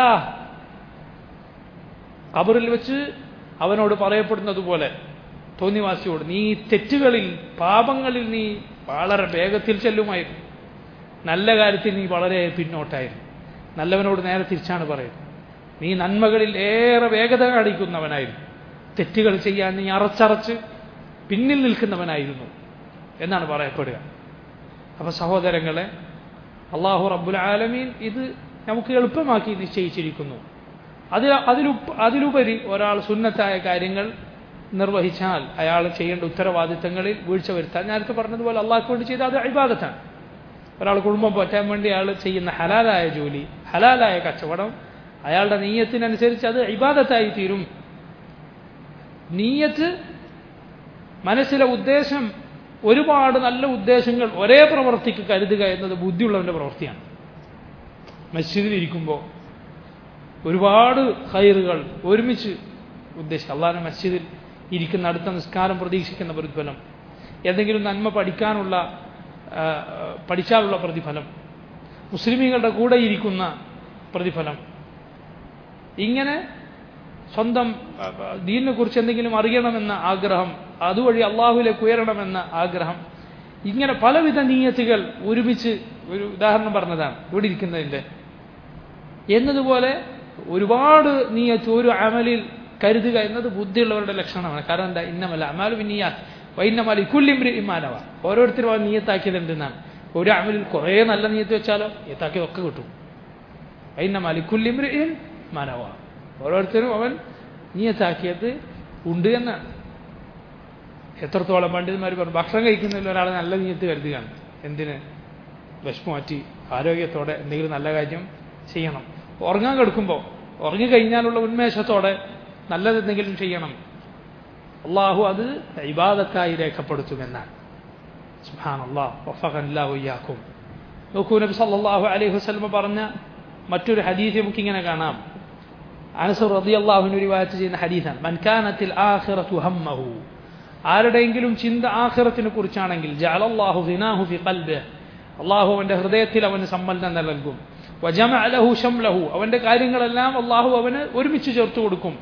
ഖബറിൽ വെച്ച് അവനോട് പറയപ്പെടുന്നത് പോലെ തോന്നിവാസിയോട് നീ തെറ്റുകളിൽ പാപങ്ങളിൽ നീ വളരെ വേഗത്തിൽ ചെല്ലുമായിരുന്നു നല്ല കാര്യത്തിൽ നീ വളരെ പിന്നോട്ടായിരുന്നു നല്ലവനോട് നേരെ തിരിച്ചാണ് പറയുന്നത് നീ നന്മകളിൽ ഏറെ വേഗത കാണിക്കുന്നവനായിരുന്നു തെറ്റുകൾ ചെയ്യാൻ നീ അറച്ചറച്ച് പിന്നിൽ നിൽക്കുന്നവനായിരുന്നു എന്നാണ് പറയപ്പെടുക അപ്പോൾ സഹോദരങ്ങളെ അള്ളാഹു റബ്ബുൽ ആലമീൻ ഇത് നമുക്ക് എളുപ്പമാക്കി നിശ്ചയിച്ചിരിക്കുന്നു അതിൽ അതിലു അതിലുപരി ഒരാൾ സുന്നത്തായ കാര്യങ്ങൾ നിർവഹിച്ചാൽ അയാൾ ചെയ്യേണ്ട ഉത്തരവാദിത്തങ്ങളിൽ വീഴ്ച വരുത്താൻ നേരത്തെ പറഞ്ഞതുപോലെ അള്ളാഹ്ക്ക് വേണ്ടി ചെയ്ത അത് അഭിബാധത്താണ് ഒരാൾ കുടുംബം പോറ്റാൻ വേണ്ടി അയാൾ ചെയ്യുന്ന ഹലാലായ ജോലി ഹലാലായ കച്ചവടം അയാളുടെ നീയത്തിനനുസരിച്ച് അത് ഇബാദത്തായി തീരും നീയത്ത് മനസ്സിലെ ഉദ്ദേശം ഒരുപാട് നല്ല ഉദ്ദേശങ്ങൾ ഒരേ പ്രവർത്തിക്ക് കരുതുക എന്നത് ബുദ്ധിയുള്ളവൻ്റെ പ്രവൃത്തിയാണ് മസ്ജിദിൽ ഇരിക്കുമ്പോൾ ഒരുപാട് ഹൈറുകൾ ഒരുമിച്ച് ഉദ്ദേശിക്കുക അള്ളാഹ് മസ്ജിദിൽ ഇരിക്കുന്ന അടുത്ത നിസ്കാരം പ്രതീക്ഷിക്കുന്ന പ്രതിഫലം എന്തെങ്കിലും നന്മ പഠിക്കാനുള്ള പഠിച്ചാലുള്ള പ്രതിഫലം മുസ്ലിമീങ്ങളുടെ കൂടെ ഇരിക്കുന്ന പ്രതിഫലം ഇങ്ങനെ സ്വന്തം ദീനിനെ കുറിച്ച് എന്തെങ്കിലും അറിയണമെന്ന ആഗ്രഹം അതുവഴി അള്ളാഹുലേക്ക് ഉയരണമെന്ന ആഗ്രഹം ഇങ്ങനെ പലവിധ നീയത്തുകൾ ഒരുമിച്ച് ഒരു ഉദാഹരണം പറഞ്ഞതാണ് ഇവിടെ ഇരിക്കുന്നതിൻ്റെ എന്നതുപോലെ ഒരുപാട് നീയത്ത് ഒരു അമലിൽ കരുതുക എന്നത് ബുദ്ധിയുള്ളവരുടെ ലക്ഷണമാണ് കാരണം എന്താ ഇന്നമല്ല അമാലു പിന്നിയാ വൈന്നമാലി കുല്ലിംബ്രി ഇമാനവ ഓരോരുത്തരും അവൻ നീയത്താക്കിയതെന്തെന്നാണ് ഒരു അമലിൽ കുറേ നല്ല നീയത്ത് വെച്ചാലോ നീയത്താക്കിയതൊക്കെ കിട്ടും വൈന്നമാലി കുല്ലിംബ്രി മാനവ ഓരോരുത്തരും അവൻ നീയത്താക്കിയത് ഉണ്ട് എന്നാണ് എത്രത്തോളം പണ്ഡിതന്മാർ പറഞ്ഞു ഭക്ഷണം കഴിക്കുന്നതിൽ ഒരാൾ നല്ല നീയത്ത് കരുതുകയാണ് എന്തിന് വിഷമമാറ്റി ആരോഗ്യത്തോടെ എന്തെങ്കിലും നല്ല കാര്യം ചെയ്യണം ഉറങ്ങാൻ കിടക്കുമ്പോൾ ഉറങ്ങിക്കഴിഞ്ഞാലുള്ള ഉന്മേഷത്തോടെ നല്ലതെന്തെങ്കിലും ചെയ്യണം അള്ളാഹു അത് ഇബാദത്തായി രേഖപ്പെടുത്തുമെന്നാണ് സുഹാൻ അള്ളാഹ് വഫഖല്ലാഹുയ്യാക്കും നോക്കൂ നബി സല്ലല്ലാഹു അലൈഹി വസല്ലം പറഞ്ഞ മറ്റൊരു ഹദീസ് നമുക്കിങ്ങനെ കാണാം അനസ് റളിയല്ലാഹു റിവായത്ത് ചെയ്യുന്ന ഹദീസാണ് മൻ കാനത്തിൽ ആഖിറതു ഹമ്മഹു ആരുടെയെങ്കിലും ചിന്ത ആഖിറത്തിനെ കുറിച്ചാണെങ്കിൽ ജഅലല്ലാഹു ഗിനാഹു ഫി ഖൽബിഹി അള്ളാഹു അവൻ്റെ ഹൃദയത്തിൽ അവന് സമ്മർദ്ദം നൽകും വജമ അലഹു ഷംലഹു അവൻ്റെ കാര്യങ്ങളെല്ലാം അള്ളാഹു അവന് ഒരുമിച്ച് ചേർത്ത് കൊടുക്കും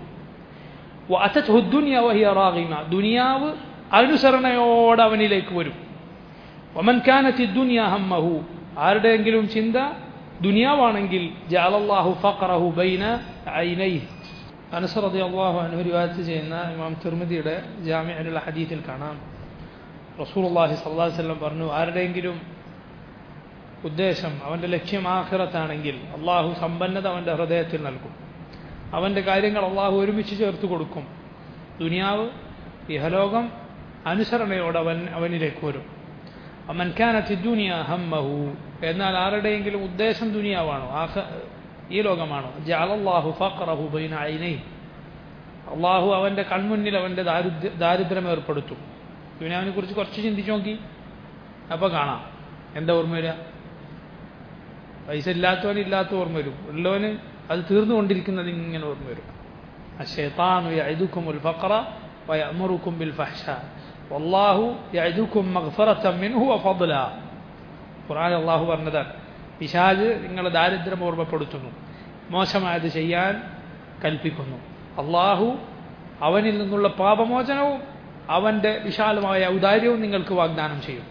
ദുനിയാവ് അനുസരണയോടെ അവനിലേക്ക് വരും ഒമൻ കാനത്തി ദുനിയ ഹമ്മഹു ആരുടെയെങ്കിലും ചിന്ത ദുനിയാവാണെങ്കിൽ ജാലല്ലാഹു ഫഖറഹു ബൈന ഐനൈഹി അനസറതി അള്ളാഹു അനുരിവാറ്റ് ചെയ്യുന്ന ഇമാം തിർമിതിയുടെ ജാമ്യയിലുള്ള ഹദീത്തിൽ കാണാം റസൂൽ അള്ളാഹി സല്ലാഹു വല്ലം പറഞ്ഞു ആരുടെയെങ്കിലും ഉദ്ദേശം അവൻ്റെ ലക്ഷ്യം ആഖിറത്താണെങ്കിൽ അള്ളാഹു സമ്പന്നത അവൻ്റെ ഹൃദയത്തിൽ നൽകും അവൻ്റെ കാര്യങ്ങൾ അള്ളാഹു ഒരുമിച്ച് ചേർത്ത് കൊടുക്കും ദുനിയാവ് ഇഹലോകം അനുസരണയോടെ അവൻ അവനിലേക്ക് വരും അമൻഖാനത്തി ദുനിയ ഹമ്മഹു എന്നാൽ ആരുടെയെങ്കിലും ഉദ്ദേശം ദുനിയാവാണോ ആഖ ഈ ലോകമാണോ ജാലല്ലാഹു ഫഖറഹു ബൈന ഐനൈ അള്ളാഹു അവൻ്റെ കൺമുന്നിൽ അവൻ്റെ ദാരിദ്ര്യ ദാരിദ്ര്യം ഏർപ്പെടുത്തും ദുനിയാവിനെ കുറിച്ച് കുറച്ച് ചിന്തിച്ചു നോക്കി അപ്പോൾ കാണാം എന്താ ഓർമ്മ വരിക പൈസ ഇല്ലാത്തവന് ഇല്ലാത്ത ഓർമ്മ വരും ഉള്ളവന് അത് തീർന്നുകൊണ്ടിരിക്കുന്നത് ഇങ്ങനെ ഓർമ്മ വരും അഷേത്താനു യഅദുക്കുമുൽ ഫഖറ ويأمركم بالفحشاء والله يعدكم مغفرة منه وفضلا ഖുർആൻ അള്ളാഹു പറഞ്ഞതാണ് പിശാജ് നിങ്ങളെ ദാരിദ്ര്യം ഓർമ്മപ്പെടുത്തുന്നു മോശമായത് ചെയ്യാൻ കൽപ്പിക്കുന്നു അള്ളാഹു അവനിൽ നിന്നുള്ള പാപമോചനവും അവൻ്റെ വിശാലമായ ഔദാര്യവും നിങ്ങൾക്ക് വാഗ്ദാനം ചെയ്യും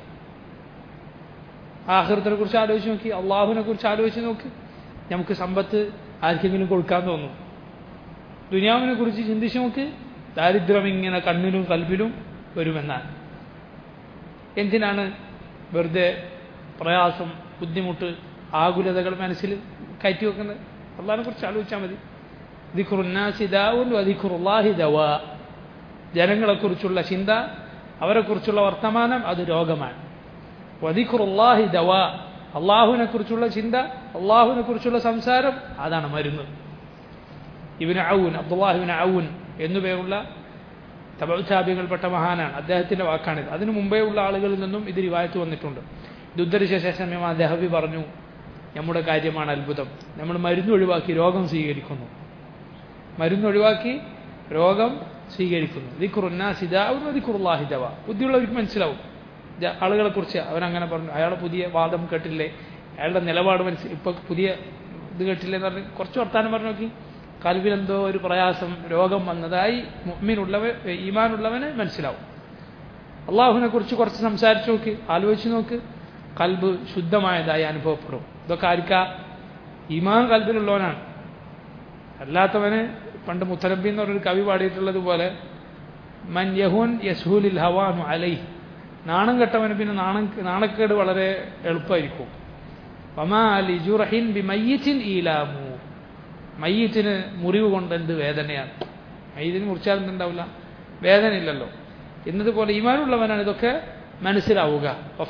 ആഹൃത്തിനെ കുറിച്ച് ആലോചിച്ച് നോക്കി അള്ളാഹുവിനെ കുറിച്ച് ആലോചിച്ച് നോക്ക് നമുക്ക് സമ്പത്ത് ആർക്കെങ്കിലും കൊടുക്കാൻ തോന്നും ദുനിയാവിനെ കുറിച്ച് ചിന്തിച്ച് നോക്ക് ദാരിദ്ര്യം ഇങ്ങനെ കണ്ണിലും കൽബിലും വരുമെന്നാൽ എന്തിനാണ് വെറുതെ പ്രയാസം ബുദ്ധിമുട്ട് ആകുലതകൾ മനസ്സിൽ കയറ്റി വെക്കുന്നത് അള്ളാഹിനെ കുറിച്ച് ആലോചിച്ചാൽ മതി ദിഖുറുന്നാസിദാവുൻ വദിഖുറുല്ലാഹി ദവാ ജനങ്ങളെക്കുറിച്ചുള്ള ചിന്ത അവരെക്കുറിച്ചുള്ള വർത്തമാനം അത് രോഗമാണ് വദിഖുറുല്ലാഹി ദവാ അള്ളാഹുവിനെ കുറിച്ചുള്ള ചിന്ത അള്ളാഹുവിനെ കുറിച്ചുള്ള സംസാരം അതാണ് മരുന്ന് ഇവന് ഔൻ അബ്ദുല്ലാഹിബിന് ഔൻ എന്നുപേരുള്ള തപൗചാബികൾപ്പെട്ട മഹാനാണ് അദ്ദേഹത്തിൻ്റെ വാക്കാണിത് അതിനു മുമ്പേ ഉള്ള ആളുകളിൽ നിന്നും ഇത് റിവായത്ത് വന്നിട്ടുണ്ട് ഇത് ഉദ്ധരിച്ച ശേഷം ഇമാം ദഹബി പറഞ്ഞു നമ്മുടെ കാര്യമാണ് അത്ഭുതം നമ്മൾ മരുന്ന് ഒഴിവാക്കി രോഗം സ്വീകരിക്കുന്നു മരുന്ന് ഒഴിവാക്കി രോഗം സ്വീകരിക്കുന്നു ദിക്കുറുന്ന സിദാവുന്ന ദിക്കുറുല്ലാഹി ദവ ബുദ്ധിയുള്ളവർക്ക് മനസ്സിലാവും ആളുകളെ കുറിച്ച് അവനങ്ങനെ പറഞ്ഞു അയാളെ പുതിയ വാദം കേട്ടില്ലേ അയാളുടെ നിലപാട് മനസ്സിൽ ഇപ്പൊ പുതിയ ഇത് കേട്ടില്ലേ എന്ന് പറഞ്ഞ് കുറച്ച് വർത്താനം പറഞ്ഞു നോക്കി കൽവിലെന്തോ ഒരു പ്രയാസം രോഗം വന്നതായി മുഅ്മിനുള്ളവൻ ഈമാനുള്ളവന് മനസ്സിലാവും അള്ളാഹുവിനെ കുറിച്ച് കുറച്ച് സംസാരിച്ചു നോക്ക് ആലോചിച്ച് നോക്ക് കൽബ് ശുദ്ധമായതായി അനുഭവപ്പെടും ഇതൊക്കെ ആർക്കാ ഈമാൻ കൽബിലുള്ളവനാണ് അല്ലാത്തവന് പണ്ട് മുത്തലബി എന്ന് പറഞ്ഞൊരു കവി പാടിയിട്ടുള്ളത് പോലെ മൻ യഹുൻ യസ്ഹൂലിൽ ഹവാനു അലൈ നാണം കെട്ടവന് പിന്നെ നാണം നാണക്കേട് വളരെ എളുപ്പമായിരിക്കും വമാ ലിജുറഹിൻ ബി മയ്യത്തിൻ ഈലാമു മയ്യത്തിന് മുറിവ് കൊണ്ട് എന്ത് വേദനയാണ് മയ്യത്തിന് മുറിച്ചാൽ എന്തുണ്ടാവില്ല വേദന ഇല്ലല്ലോ എന്നതുപോലെ ഈമാനുള്ളവനാണ് ഇതൊക്കെ മനസ്സിലാവുക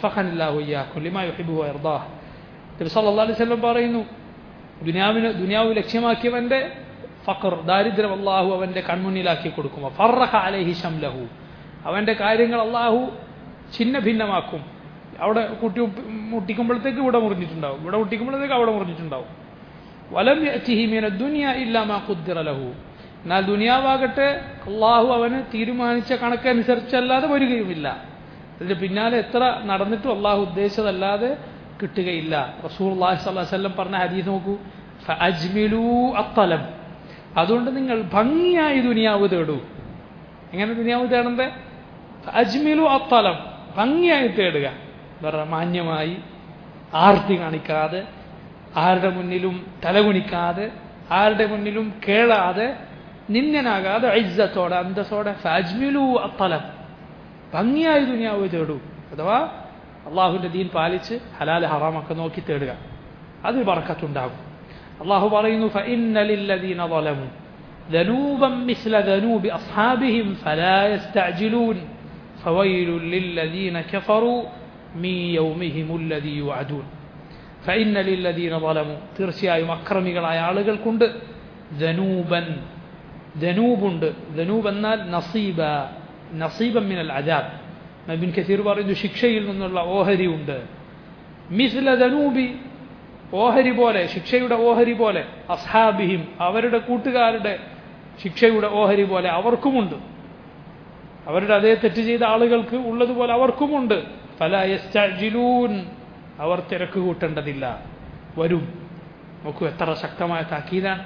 അലൈവല്ലം പറയുന്നു ദുനിയാവിന് ദുനിയാവ് ലക്ഷ്യമാക്കിയവന്റെ ഫഖർ ദാരിദ്ര്യം അള്ളാഹു അവന്റെ കൺമുന്നിലാക്കി കൊടുക്കും ഫറഹ അലൈഹി ഷംലഹു അവന്റെ കാര്യങ്ങൾ അള്ളാഹു ഛിന്ന ഭിന്നമാക്കും അവിടെ കുട്ടി മുട്ടിക്കുമ്പോഴത്തേക്ക് ഇവിടെ മുറിഞ്ഞിട്ടുണ്ടാവും ഇവിടെ മുട്ടിക്കുമ്പോഴത്തേക്ക് അവിടെ മുറിഞ്ഞിട്ടുണ്ടാവും വലം യഅ്തിഹിമീന ദുനിയ ഇല്ലാമാ ഖുദ്ദിറ ലഹു എന്നാൽ ദുനിയാവാകട്ടെ അള്ളാഹു അവന് തീരുമാനിച്ച കണക്കനുസരിച്ചല്ലാതെ വരികയുമില്ല അതിന്റെ പിന്നാലെ എത്ര നടന്നിട്ടും അള്ളാഹു ഉദ്ദേശിച്ചതല്ലാതെ കിട്ടുകയില്ല റസൂൽ അള്ളാഹി സ്വല്ലം പറഞ്ഞ ഹദീസ് നോക്കൂ അജ്മിലു അത്തലം അതുകൊണ്ട് നിങ്ങൾ ഭംഗിയായി ദുനിയാവ് തേടൂ എങ്ങനെ ദുനിയാവ് തേടണ്ടേ അജ്മിലു അത്തലം ഭംഗിയായി തേടുക വേറെ മാന്യമായി ആർത്തി കാണിക്കാതെ ആരുടെ മുന്നിലും തലകുനിക്കാതെ ആരുടെ മുന്നിലും കേളാതെ നിന്ദനാകാതെ ഐസത്തോടെ അന്തസ്സോടെ ഫാജ്മിലു അത്തലം ഭംഗിയായി ദുനിയാവ് തേടൂ അഥവാ അള്ളാഹുവിൻ്റെ ദീൻ പാലിച്ച് ഹലാൽ ഹറാമൊക്കെ നോക്കി തേടുക അതിൽ പറക്കത്തുണ്ടാകും അള്ളാഹു പറയുന്നു فإن للذين ظلموا ذنوبا مثل ذنوب أصحابهم فلا يستعجلون فويل للذين كفروا من يومهم الذي يوعدون فإن للذين ظلموا തീർച്ചയായും അക്രമികളായ ആളുകൾക്കുണ്ട് ذنوبا ذنوبുണ്ട് ذنوب എന്നാൽ നസീബ നസീബൻ മിനൽ അജാബ് നബിൻ കസീർ പറയുന്നു ശിക്ഷയിൽ നിന്നുള്ള ഓഹരി ഉണ്ട് മിസ്ല ധനൂബി ഓഹരി പോലെ ശിക്ഷയുടെ ഓഹരി പോലെ അസ്ഹാബിഹിം അവരുടെ കൂട്ടുകാരുടെ ശിക്ഷയുടെ ഓഹരി പോലെ അവർക്കുമുണ്ട് അവരുടെ അതേ തെറ്റ് ചെയ്ത ആളുകൾക്ക് ഉള്ളതുപോലെ അവർക്കുമുണ്ട് പല യസ്തജിലൂൻ അവർ തിരക്ക് കൂട്ടേണ്ടതില്ല വരും നോക്കൂ എത്ര ശക്തമായ താക്കീതാണ്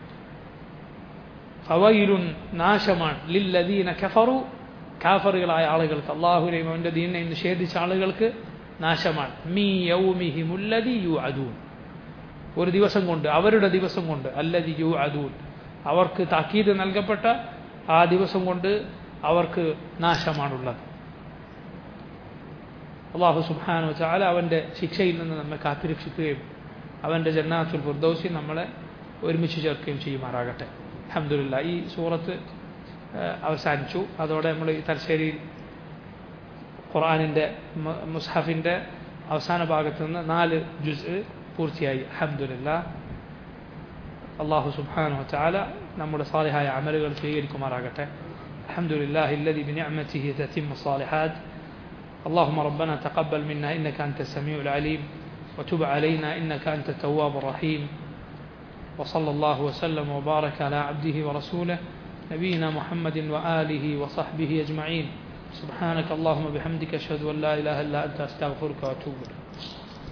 ഫവയിലുൻ നാശമാണ് ലില്ലദീന കഫറു കാഫറുകളായ ആളുകൾക്ക് അള്ളാഹുനെയും അവൻ്റെ ദീനിനെയും നിഷേധിച്ച ആളുകൾക്ക് നാശമാണ് മീ യൗമിഹിമുല്ലതി യു അദൂൻ ഒരു ദിവസം കൊണ്ട് അവരുടെ ദിവസം കൊണ്ട് അല്ലതി യു അദൂൻ അവർക്ക് താക്കീത് നൽകപ്പെട്ട ആ ദിവസം കൊണ്ട് അവർക്ക് നാശമാണുള്ളത് അള്ളാഹു സുബാനു ചാല അവൻ്റെ ശിക്ഷയിൽ നിന്ന് നമ്മെ കാത്തിരക്ഷിക്കുകയും അവൻ്റെ ജന്നാത്തുൽ ഫുർദൌസി നമ്മളെ ഒരുമിച്ച് ചേർക്കുകയും ചെയ്യുമാറാകട്ടെ അഹമ്മദില്ല ഈ സൂറത്ത് അവസാനിച്ചു അതോടെ നമ്മൾ ഈ തലശ്ശേരി ഖുർആാനിൻ്റെ മുസ്ഹഫിൻ്റെ അവസാന ഭാഗത്ത് നിന്ന് നാല് ജുസ് പൂർത്തിയായി അഹമ്മദില്ല അള്ളാഹു സുബാനു ചാല നമ്മുടെ സാലിഹായ അമലുകൾ സ്വീകരിക്കുമാറാകട്ടെ الحمد لله الذي بنعمته تتم الصالحات اللهم ربنا تقبل منا إنك أنت السميع العليم وتب علينا إنك أنت التواب الرحيم وصلى الله وسلم وبارك على عبده ورسوله نبينا محمد وآله وصحبه أجمعين سبحانك اللهم بحمدك أشهد أن لا إله إلا أنت أستغفرك وأتوب إليك